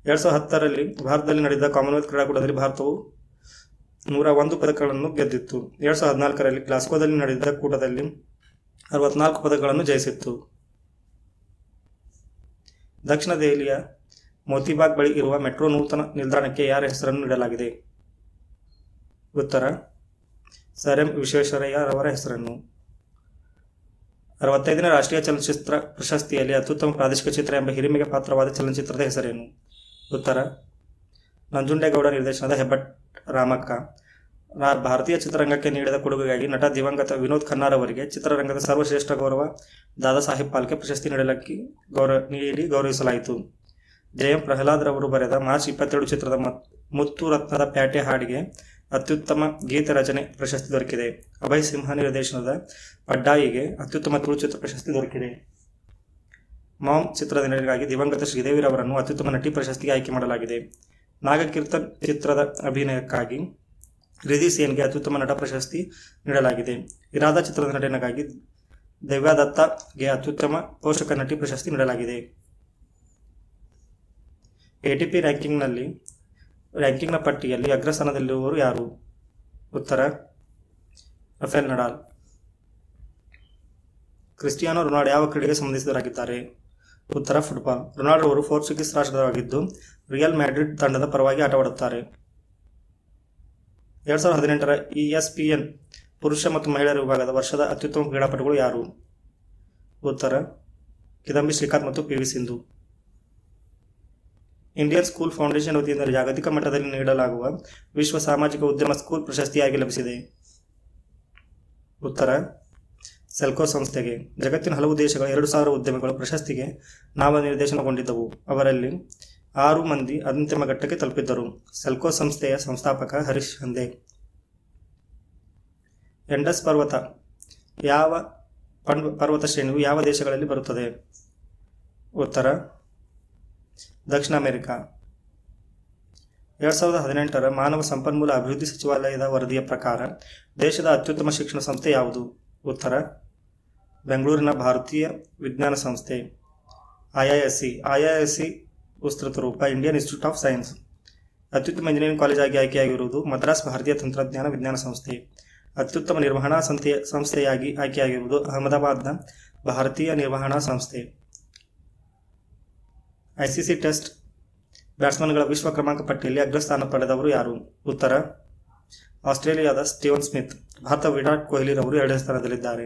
ಎರಡು ಸಾವಿರದ ಹತ್ತರಲ್ಲಿ ಭಾರತದಲ್ಲಿ ನಡೆದ ಕಾಮನ್ವೆಲ್ತ್ ಕ್ರೀಡಾಕೂಟದಲ್ಲಿ ಭಾರತವು ನೂರ ಒಂದು ಪದಕಗಳನ್ನು ಗೆದ್ದಿತ್ತು ಎರಡು ಸಾವಿರದ ಹದಿನಾಲ್ಕರಲ್ಲಿ ಗ್ಲಾಸ್ಗೋದಲ್ಲಿ ನಡೆದ ಕೂಟದಲ್ಲಿ ಅರವತ್ನಾಲ್ಕು ಪದಕಗಳನ್ನು ಜಯಿಸಿತ್ತು ದಕ್ಷಿಣ ದೆಹಲಿಯ ಮೋತಿಬಾಗ್ ಬಳಿ ಇರುವ ಮೆಟ್ರೋ ನೂತನ ನಿಲ್ದಾಣಕ್ಕೆ ಯಾರ ಹೆಸರನ್ನು ನೀಡಲಾಗಿದೆ ಉತ್ತರ ಸರ್ ಎಂ ವಿಶ್ವೇಶ್ವರಯ್ಯ ಅವರ ಹೆಸರನ್ನು ಅರವತ್ತೈದನೇ ರಾಷ್ಟ್ರೀಯ ಚಲನಚಿತ್ರ ಪ್ರಶಸ್ತಿಯಲ್ಲಿ ಅತ್ಯುತ್ತಮ ಪ್ರಾದೇಶಿಕ ಚಿತ್ರ ಎಂಬ ಹಿರಿಮೆಗೆ ಪಾತ್ರವಾದ ಚಲನಚಿತ್ರದ ಹೆಸರೇನು ಉತ್ತರ ನಂಜುಂಡೇಗೌಡ ನಿರ್ದೇಶನದ ಹೆಬ್ಬಟ್ ರಾಮಕ್ಕ ರಾ- ಭಾರತೀಯ ಚಿತ್ರರಂಗಕ್ಕೆ ನೀಡಿದ ಕೊಡುಗೆಗಾಗಿ ನಟ ದಿವಂಗತ ವಿನೋದ್ ಖನ್ನಾರ್ ಅವರಿಗೆ ಚಿತ್ರರಂಗದ ಸರ್ವಶ್ರೇಷ್ಠ ಗೌರವ ದಾದಾ ಸಾಹೇಬ್ ಪಾಲ್ಕೆ ಪ್ರಶಸ್ತಿ ನೀಡಲಕ್ಕೆ ಗೌರವ ನೀಡಿ ಗೌರವಿಸಲಾಯಿತು ಜೆ ಎಂ ಪ್ರಹ್ಲಾದ್ ರವರು ಬರೆದ ಮಾರ್ಚ್ ಇಪ್ಪತ್ತೆರಡು ಚಿತ್ರದ ಮತ್- ಮುತ್ತು ರತ್ನದ ಪ್ಯಾಟೆ ಹಾಡಿಗೆ ಅತ್ಯುತ್ತಮ ಗೀತ ರಚನೆ ಪ್ರಶಸ್ತಿ ದೊರಕಿದೆ ಅಭಯ್ ಸಿಂಹ ನಿರ್ದೇಶನದ ಪಡ್ಡಾಯಿಗೆ ಅತ್ಯುತ್ತಮ ತುಳುಚಿತ್ರ ಪ್ರಶಸ್ತಿ ದೊರಕಿದೆ ಮಾಮ್ ಚಿತ್ರದ ನಟನೆಗಾಗಿ ದಿವಂಗತ ಶ್ರೀದೇವಿರವರನ್ನು ಅತ್ಯುತ್ತಮ ನಟಿ ಪ್ರಶಸ್ತಿಗೆ ಆಯ್ಕೆ ಮಾಡಲಾಗಿದೆ ನಾಗಕೀರ್ತನ್ ಚಿತ್ರದ ಅಭಿನಯಕ್ಕಾಗಿ ರಿಧಿ ಸೇನ್ಗೆ ಅತ್ಯುತ್ತಮ ನಟ ಪ್ರಶಸ್ತಿ ನೀಡಲಾಗಿದೆ ಇರಾದ ಚಿತ್ರದ ನಟನೆಗಾಗಿ ದಿವ್ಯಾ ದತ್ತಾಗೆ ಅತ್ಯುತ್ತಮ ಪೋಷಕ ನಟಿ ಪ್ರಶಸ್ತಿ ನೀಡಲಾಗಿದೆ ಎಟಿಪಿ ರ್ಯಾಂಕಿಂಗ್ನಲ್ಲಿ ರ್ಯಾಂಕಿಂಗ್ನ ಪಟ್ಟಿಯಲ್ಲಿ ಅಗ್ರಸ್ಥಾನದಲ್ಲಿರುವವರು ಯಾರು ಉತ್ತರ ರಫೇಲ್ ನಡಾಲ್ ಕ್ರಿಸ್ಟಿಯಾನೋ ರೊನಾಲ್ಡೋ ಯಾವ ಕ್ರೀಡೆಗೆ ಸಂಬಂಧಿಸಿದವರಾಗಿದ್ದಾರೆ ಉತ್ತರ ಫುಟ್ಬಾಲ್ ರೊನಾಲ್ಡೋ ಅವರು ಪೋರ್ಚುಗೀಸ್ ರಾಷ್ಟ್ರದವಾಗಿದ್ದು ರಿಯಲ್ ಮ್ಯಾಡ್ರಿಡ್ ತಂಡದ ಪರವಾಗಿ ಆಟವಾಡುತ್ತಾರೆ ಎರಡು ಸಾವಿರದ ಹದಿನೆಂಟರ ಇ ಎಸ್ ಪಿ ಎನ್ ಪುರುಷ ಮತ್ತು ಮಹಿಳೆಯರ ವಿಭಾಗದ ವರ್ಷದ ಅತ್ಯುತ್ತಮ ಕ್ರೀಡಾಪಟುಗಳು ಯಾರು ಉತ್ತರ ಕಿದಂಬಿ ಶ್ರೀಕಾಂತ್ ಮತ್ತು P V Sindhu Indian school foundation ವತಿಯಿಂದ ಜಾಗತಿಕ ಮಟ್ಟದಲ್ಲಿ ನೀಡಲಾಗುವ ವಿಶ್ವ ಸಾಮಾಜಿಕ ಉದ್ಯಮ ಸ್ಕೂಲ್ ಪ್ರಶಸ್ತಿಯಾಗಿ ಲಭಿಸಿದೆ ಉತ್ತರ ಸೆಲ್ಕೋ ಸಂಸ್ಥೆಗೆ ಜಗತ್ತಿನ ಹಲವು ದೇಶಗಳ ಎರಡು ಸಾವಿರ ಉದ್ಯಮಿಗಳು ಪ್ರಶಸ್ತಿಗೆ ನಾಮನಿರ್ದೇಶನಗೊಂಡಿದ್ದವು ಅವರಲ್ಲಿ ಆರು ಮಂದಿ ಅಂತಿಮ ಘಟ್ಟಕ್ಕೆ ತಲುಪಿದ್ದರು ಸೆಲ್ಕೋ ಸಂಸ್ಥೆಯ ಸಂಸ್ಥಾಪಕ ಹರೀಶ್ ಹಂದೆ ಎಂಡಸ್ ಪರ್ವತ ಯಾವ ಪಣ್ ಪರ್ವತ ಶ್ರೇಣಿಯು ಯಾವ ದೇಶಗಳಲ್ಲಿ ಬರುತ್ತದೆ ಉತ್ತರ ದಕ್ಷಿಣ ಅಮೆರಿಕ ಎರಡು ಸಾವಿರದ ಹದಿನೆಂಟರ ಮಾನವ ಸಂಪನ್ಮೂಲ ಅಭಿವೃದ್ಧಿ ಸಚಿವಾಲಯದ ವರದಿಯ ಪ್ರಕಾರ ದೇಶದ ಅತ್ಯುತ್ತಮ ಶಿಕ್ಷಣ ಸಂಸ್ಥೆ ಯಾವುದು ಉತ್ತರ ಬೆಂಗಳೂರಿನ ಭಾರತೀಯ ವಿಜ್ಞಾನ ಸಂಸ್ಥೆ ಐಐಎಸ್ಸಿ ಐಐಎಸ್ಸಿ ವಿಸ್ತೃತ ರೂಪ ಇಂಡಿಯನ್ ಇನ್ಸ್ಟಿಟ್ಯೂಟ್ ಆಫ್ ಸೈನ್ಸ್ ಅತ್ಯುತ್ತಮ ಇಂಜಿನಿಯರಿಂಗ್ ಕಾಲೇಜ್ ಆಗಿ ಆಯ್ಕೆಯಾಗಿರುವುದು ಮದ್ರಾಸ್ ಭಾರತೀಯ ತಂತ್ರಜ್ಞಾನ ವಿಜ್ಞಾನ ಸಂಸ್ಥೆ ಅತ್ಯುತ್ತಮ ನಿರ್ವಹಣಾ ಸಂಸ್ಥೆ ಸಂಸ್ಥೆಯಾಗಿ ಆಯ್ಕೆಯಾಗಿರುವುದು ಅಹಮದಾಬಾದ್ನ ಭಾರತೀಯ ನಿರ್ವಹಣಾ ಸಂಸ್ಥೆ ಐಸಿಸಿ ಟೆಸ್ಟ್ ಬ್ಯಾಟ್ಸ್ಮನ್ಗಳ ವಿಶ್ವ ಕ್ರಮಾಂಕ ಪಟ್ಟಿಯಲ್ಲಿ ಅಗ್ರಸ್ಥಾನ ಪಡೆದವರು ಯಾರು ಉತ್ತರ ಆಸ್ಟ್ರೇಲಿಯಾದ ಸ್ಟೀವನ್ ಸ್ಮಿತ್ ಭಾರತ ವಿರಾಟ್ ಕೊಹ್ಲಿರವರು ಎರಡನೇ ಸ್ಥಾನದಲ್ಲಿದ್ದಾರೆ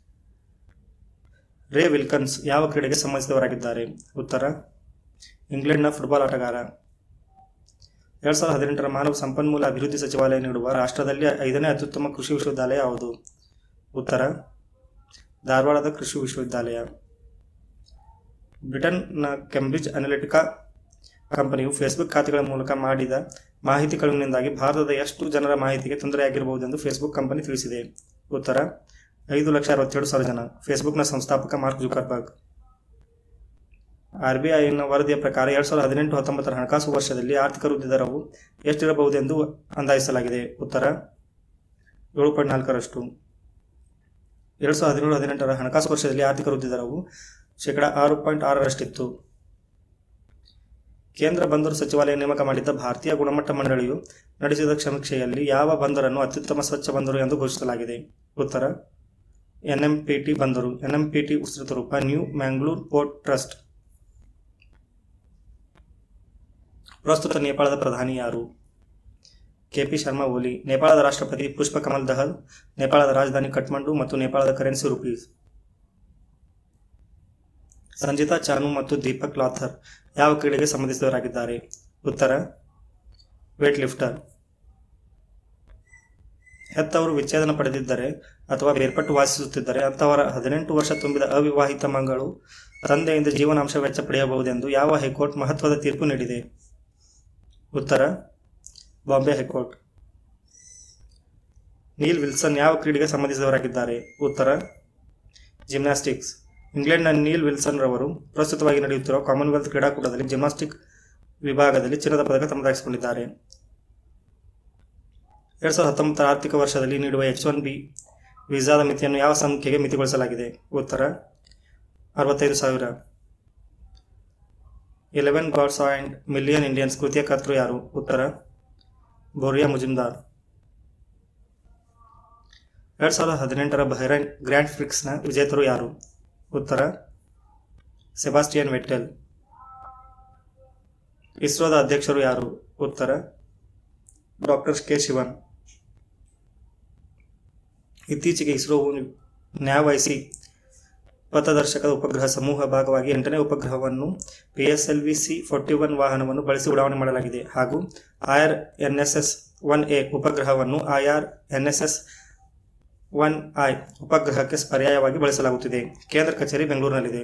ರೇ ವಿಲ್ಕನ್ಸ್ ಯಾವ ಕ್ರೀಡೆಗೆ ಸಂಬಂಧಿಸಿದವರಾಗಿದ್ದಾರೆ ಉತ್ತರ ಇಂಗ್ಲೆಂಡ್ನ ಫುಟ್ಬಾಲ್ ಆಟಗಾರ ಎರಡು ಸಾವಿರದ ಹದಿನೆಂಟರ ಮಾನವ ಸಂಪನ್ಮೂಲ ಅಭಿವೃದ್ಧಿ ಸಚಿವಾಲಯ ನೀಡುವ ರಾಷ್ಟ್ರದಲ್ಲಿ ಐದನೇ ಅತ್ಯುತ್ತಮ ಕೃಷಿ ವಿಶ್ವವಿದ್ಯಾಲಯ ಯಾವುದು ಉತ್ತರ ಧಾರವಾಡದ ಕೃಷಿ ವಿಶ್ವವಿದ್ಯಾಲಯ ಬ್ರಿಟನ್ನ ಕೆಂಬ್ರಿಡ್ಜ್ ಅನಾಲಿಟಿಕಾ ಕಂಪನಿಯು ಫೇಸ್ಬುಕ್ ಖಾತೆಗಳ ಮೂಲಕ ಮಾಡಿದ ಮಾಹಿತಿ ಕಳುವಿನಿಂದಾಗಿ ಭಾರತದ ಎಷ್ಟು ಜನರ ಮಾಹಿತಿಗೆ ತೊಂದರೆಯಾಗಿರಬಹುದೆಂದು ಫೇಸ್ಬುಕ್ ಕಂಪನಿ ತಿಳಿಸಿದೆ ಉತ್ತರ ಐದು ಲಕ್ಷ ಅರವತ್ತೇಳು ಸಾವಿರ ಜನ ಫೇಸ್ಬುಕ್ನ ಸಂಸ್ಥಾಪಕ ಮಾರ್ಕ್ ಜುಕರ್ಬರ್ಗ್ ಆರ್ ಬಿ ಐನ ವರದಿಯ ಪ್ರಕಾರ ಎರಡು ಸಾವಿರದ ಹದಿನೆಂಟು ಹತ್ತೊಂಬತ್ತರ ಹಣಕಾಸು ವರ್ಷದಲ್ಲಿ ಆರ್ಥಿಕ ವೃದ್ಧಿ ದರವು ಎಷ್ಟಿರಬಹುದೆಂದು ಅಂದಾಜಿಸಲಾಗಿದೆ ಉತ್ತರ ಏಳು ಪಾಯಿಂಟ್ ನಾಲ್ಕರಷ್ಟು ಎರಡು ಸಾವಿರದ ಹದಿನೇಳು ಹದಿನೆಂಟರ ಹಣಕಾಸು ವರ್ಷದಲ್ಲಿ ಆರ್ಥಿಕ ವೃದ್ಧಿ ದರವು ಶೇಕಡ ಆರು ಪಾಯಿಂಟ್ ಆರರಷ್ಟಿತ್ತು ಕೇಂದ್ರ ಬಂದರು ಸಚಿವಾಲಯ ನೇಮಕ ಮಾಡಿದ್ದ ಭಾರತೀಯ ಗುಣಮಟ್ಟ ಮಂಡಳಿಯು ನಡೆಸಿದ ಸಮೀಕ್ಷೆಯಲ್ಲಿ ಯಾವ ಬಂದರನ್ನು ಅತ್ಯುತ್ತಮ ಸ್ವಚ್ಛ ಬಂದರು ಎಂದು ಘೋಷಿಸಲಾಗಿದೆ ಉತ್ತರ ಎನ್ಎಂಪಿಟಿ ಬಂದರು ಎನ್ಎಂಪಿಟಿ ವಿಸ್ತೃತ ರೂಪ ನ್ಯೂ ಮ್ಯಾಂಗ್ಳೂರ್ ಪೋರ್ಟ್ ಟ್ರಸ್ಟ್ ಪ್ರಸ್ತುತ ನೇಪಾಳದ ಪ್ರಧಾನಿ ಯಾರು ಕೆಪಿ ಶರ್ಮಾ ಓಲಿ ನೇಪಾಳದ ರಾಷ್ಟ್ರಪತಿ ಪುಷ್ಪ ಕಮಲ್ ದಹಲ್ ನೇಪಾಳದ ರಾಜಧಾನಿ ಕಠ್ಮಂಡು ಮತ್ತು ನೇಪಾಳದ ಕರೆನ್ಸಿ ರುಪೀಸ್ ಸಂಜಿತಾ ಚಾನು ಮತ್ತು ದೀಪಕ್ ಲಾಥರ್ ಯಾವ ಕ್ರೀಡೆಗೆ ಸಂಬಂಧಿಸಿದವರಾಗಿದ್ದಾರೆ ಉತ್ತರ ವೇಟ್ ಲಿಫ್ಟರ್ ಹೆತ್ತವರು ವಿಚ್ಛೇದನ ಪಡೆದಿದ್ದರೆ ಅಥವಾ ಬೇರ್ಪಟ್ಟು ವಾಸಿಸುತ್ತಿದ್ದರೆ ಅಂತವರ ಹದಿನೆಂಟು ವರ್ಷ ತುಂಬಿದ ಅವಿವಾಹಿತ ಮಗಳು ತಂದೆಯಿಂದ ಜೀವನಾಂಶ ವೆಚ್ಚ ಪಡೆಯಬಹುದೆಂದು ಯಾವ ಹೈಕೋರ್ಟ್ ಮಹತ್ವದ ತೀರ್ಪು ನೀಡಿದೆ ಉತ್ತರ ಬಾಂಬೆ ಹೈಕೋರ್ಟ್ ನೀಲ್ ವಿಲ್ಸನ್ ಯಾವ ಕ್ರೀಡೆಗೆ ಸಂಬಂಧಿಸಿದವರಾಗಿದ್ದಾರೆ ಉತ್ತರ ಜಿಮ್ನಾಸ್ಟಿಕ್ಸ್ ಇಂಗ್ಲೆಂಡ್ನ ನೀಲ್ ವಿಲ್ಸನ್ ರವರು ಪ್ರಸ್ತುತವಾಗಿ ನಡೆಯುತ್ತಿರುವ ಕಾಮನ್ವೆಲ್ತ್ ಕ್ರೀಡಾಕೂಟದಲ್ಲಿ ಜಿಮ್ನಾಸ್ಟಿಕ್ ವಿಭಾಗದಲ್ಲಿ ಚಿನ್ನದ ಪದಕ ತಮ್ಮದಾಗಿಸಿಕೊಂಡಿದ್ದಾರೆ ಎರಡು ಸಾವಿರದ ಹತ್ತೊಂಬತ್ತರ ಆರ್ಥಿಕ ವರ್ಷದಲ್ಲಿ ನೀಡುವ ಎಚ್ ಒನ್ ಬಿ ವೀಸಾದ ಮಿತಿಯನ್ನು ಯಾವ ಸಂಖ್ಯೆಗೆ ಮಿತಿಗೊಳಿಸಲಾಗಿದೆ ಉತ್ತರ ಅರವತ್ತೈದು ಸಾವಿರ eleven gods and million Indians ಕೃತಿಯ ಕರ್ತೃ ಯಾರು ಉತ್ತರ ಬೋರಿಯಾ ಮುಜಿಮ್ದಾರ್ ಎರಡು ಸಾವಿರದ ಹದಿನೆಂಟರ ಬಹ್ರೈನ್ ಗ್ರ್ಯಾಂಡ್ ಫ್ರಿಕ್ಸ್ನ ವಿಜೇತರು ಯಾರು ಉತ್ತರ ಸೆಬಾಸ್ಟಿಯನ್ ವೆಟ್ಟೆಲ್ ಇಸ್ರೋದ ಅಧ್ಯಕ್ಷರು ಯಾರು ಉತ್ತರ ಡಾಕ್ಟರ್ ಕೆ ಶಿವನ್ ಇತ್ತೀಚೆಗೆ ಇಸ್ರೋವು ನ್ಯಾವಹಿಸಿ ಪಥದರ್ಶಕದ ಉಪಗ್ರಹ ಸಮೂಹ ಭಾಗವಾಗಿ ಎಂಟನೇ ಉಪಗ್ರಹವನ್ನು P S L V C forty one ವಾಹನವನ್ನು ಬಳಸಿ ಉಡಾವಣೆ ಮಾಡಲಾಗಿದೆ ಹಾಗೂ IR N S S one A ಉಪಗ್ರಹವನ್ನು IR N S S one I ಉಪಗ್ರಹಕ್ಕೆ ಪರ್ಯಾಯವಾಗಿ ಬಳಸಲಾಗುತ್ತಿದೆ ಕೇಂದ್ರ ಕಚೇರಿ ಬೆಂಗಳೂರಿನಲ್ಲಿದೆ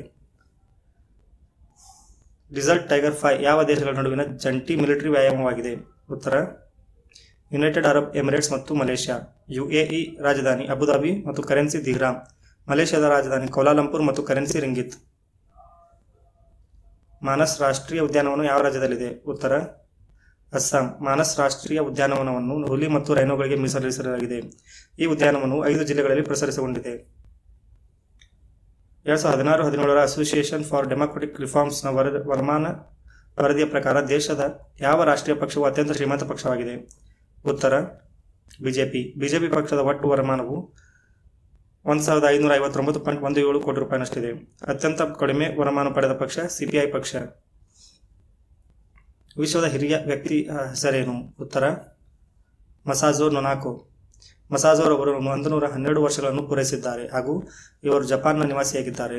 ರಿಸಲ್ಟ್ ಟೈಗರ್ ಫೈ ಯಾವ ದೇಶಗಳ ನಡುವಿನ ಜಂಟಿ ಮಿಲಿಟರಿ ವ್ಯಾಯಾಮವಾಗಿದೆ ಉತ್ತರ ಯುನೈಟೆಡ್ ಅರಬ್ ಎಮಿರೇಟ್ಸ್ ಮತ್ತು ಮಲೇಷ್ಯಾ ಯುಎಇ ರಾಜಧಾನಿ ಅಬುಧಾಬಿ ಮತ್ತು ಕರೆನ್ಸಿ ದಿಹ್ರಾಮ್ ಮಲೇಷ್ಯಾದ ರಾಜಧಾನಿ ಕೌಲಾಲಂಪುರ್ ಮತ್ತು ಕರೆನ್ಸಿ ರಿಂಗಿತ್ ಮಾನಸ್ ರಾಷ್ಟ್ರೀಯ ಉದ್ಯಾನವನ ಯಾವ ರಾಜ್ಯದಲ್ಲಿದೆ ಉತ್ತರ ಅಸ್ಸಾಂ ಮಾನಸ್ ರಾಷ್ಟ್ರೀಯ ಉದ್ಯಾನವನವನ್ನು ಹುಲಿ ಮತ್ತು ರೈನೋಗಳಿಗೆ ಮೀಸಲಿಸಲಾಗಿದೆ ಈ ಉದ್ಯಾನವನವು ಐದು ಜಿಲ್ಲೆಗಳಲ್ಲಿ ಪ್ರಸರಿಸಿಕೊಂಡಿದೆ ಎರಡು ಸಾವಿರದ ಹದಿನಾರು ಹದಿನೇಳರ ಅಸೋಸಿಯೇಷನ್ ಫಾರ್ ಡೆಮಾಕ್ರೆಟಿಕ್ ರಿಫಾರ್ಮ್ಸ್ನ ವರದಿ ವರಮಾನ ವರದಿಯ ಪ್ರಕಾರ ದೇಶದ ಯಾವ ರಾಷ್ಟ್ರೀಯ ಪಕ್ಷವು ಅತ್ಯಂತ ಶ್ರೀಮಂತ ಪಕ್ಷವಾಗಿದೆ ಉತ್ತರ ಬಿಜೆಪಿ ಬಿಜೆಪಿ ಪಕ್ಷದ ಒಟ್ಟು ವರಮಾನವು ಒಂದು ಸಾವಿರದ ಐನೂರ ಐವತ್ತೊಂಬತ್ತು ಪಾಯಿಂಟ್ ಒಂದು ಏಳು ಕೋಟಿ ರೂಪಾಯಿನಷ್ಟಿದೆ ಅತ್ಯಂತ ಕಡಿಮೆ ವರಮಾನ ಪಡೆದ ಪಕ್ಷ ಸಿಪಿಐ ಪಕ್ಷ ವಿಶ್ವದ ಹಿರಿಯ ವ್ಯಕ್ತಿ ಆ, ಹೆಸರೇನು ಉತ್ತರ ಮಸಾಜೋ ನೊನಾಕೋ ಮಸಾಜೋರ್ ಅವರು ಒಂದು ನೂರ ಹನ್ನೆರಡು ವರ್ಷಗಳನ್ನು ಪೂರೈಸಿದ್ದಾರೆ ಹಾಗೂ ಇವರು ಜಪಾನ್ನ ನಿವಾಸಿಯಾಗಿದ್ದಾರೆ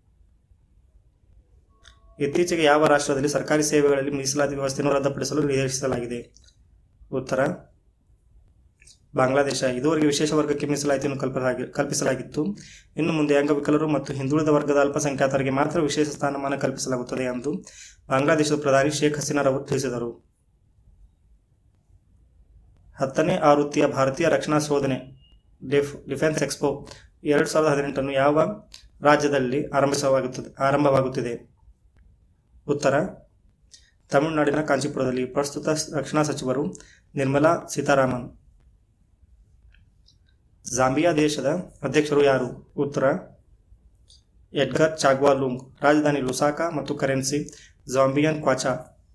ಇತ್ತೀಚೆಗೆ ಯಾವ ರಾಷ್ಟ್ರದಲ್ಲಿ ಸರ್ಕಾರಿ ಸೇವೆಗಳಲ್ಲಿ ಮೀಸಲಾತಿ ವ್ಯವಸ್ಥೆಯನ್ನು ರದ್ದುಪಡಿಸಲು ನಿರ್ದೇಶಿಸಲಾಗಿದೆ ಉತ್ತರ ಬಾಂಗ್ಲಾದೇಶ ಇದುವರೆಗೆ ವಿಶೇಷ ವರ್ಗಕ್ಕೆ ಮೀಸಲಾತಿಯನ್ನು ಕಲ್ಪಿಸಲಾಗಿ ಕಲ್ಪಿಸಲಾಗಿತ್ತು ಇನ್ನು ಮುಂದೆ ಅಂಗವಿಕಲರು ಮತ್ತು ಹಿಂದುಳಿದ ವರ್ಗದ ಅಲ್ಪಸಂಖ್ಯಾತರಿಗೆ ಮಾತ್ರ ವಿಶೇಷ ಸ್ಥಾನಮಾನ ಕಲ್ಪಿಸಲಾಗುತ್ತದೆ ಎಂದು ಬಾಂಗ್ಲಾದೇಶದ ಪ್ರಧಾನಿ ಶೇಖ್ ಹಸೀನಾರವರು ತಿಳಿಸಿದರು ಹತ್ತನೇ ಆವೃತ್ತಿಯ ಭಾರತೀಯ ರಕ್ಷಣಾ ಶೋಧನೆ ಡಿಫ್ ಡಿಫೆನ್ಸ್ ಎಕ್ಸ್ಪೋ ಎರಡು ಸಾವಿರದ ಹದಿನೆಂಟನ್ನು ಯಾವ ರಾಜ್ಯದಲ್ಲಿ ಆರಂಭಿಸಲಾಗುತ್ತದೆ ಆರಂಭವಾಗುತ್ತಿದೆ ಉತ್ತರ ತಮಿಳುನಾಡಿನ ಕಾಂಚೀಪುರದಲ್ಲಿ ಪ್ರಸ್ತುತ ರಕ್ಷಣಾ ಸಚಿವರು ನಿರ್ಮಲಾ ಸೀತಾರಾಮನ್ ಜಾಂಬಿಯಾ ದೇಶದ ಅಧ್ಯಕ್ಷರು ಯಾರು ಉತ್ತರ ಎಡ್ಗರ್ ಚಾಗ್ವಾಲುಂಗ್ ರಾಜಧಾನಿ ಲುಸಾಕಾ ಮತ್ತು ಕರೆನ್ಸಿ ಜಾಂಬಿಯನ್ ಕ್ವಾಚಾ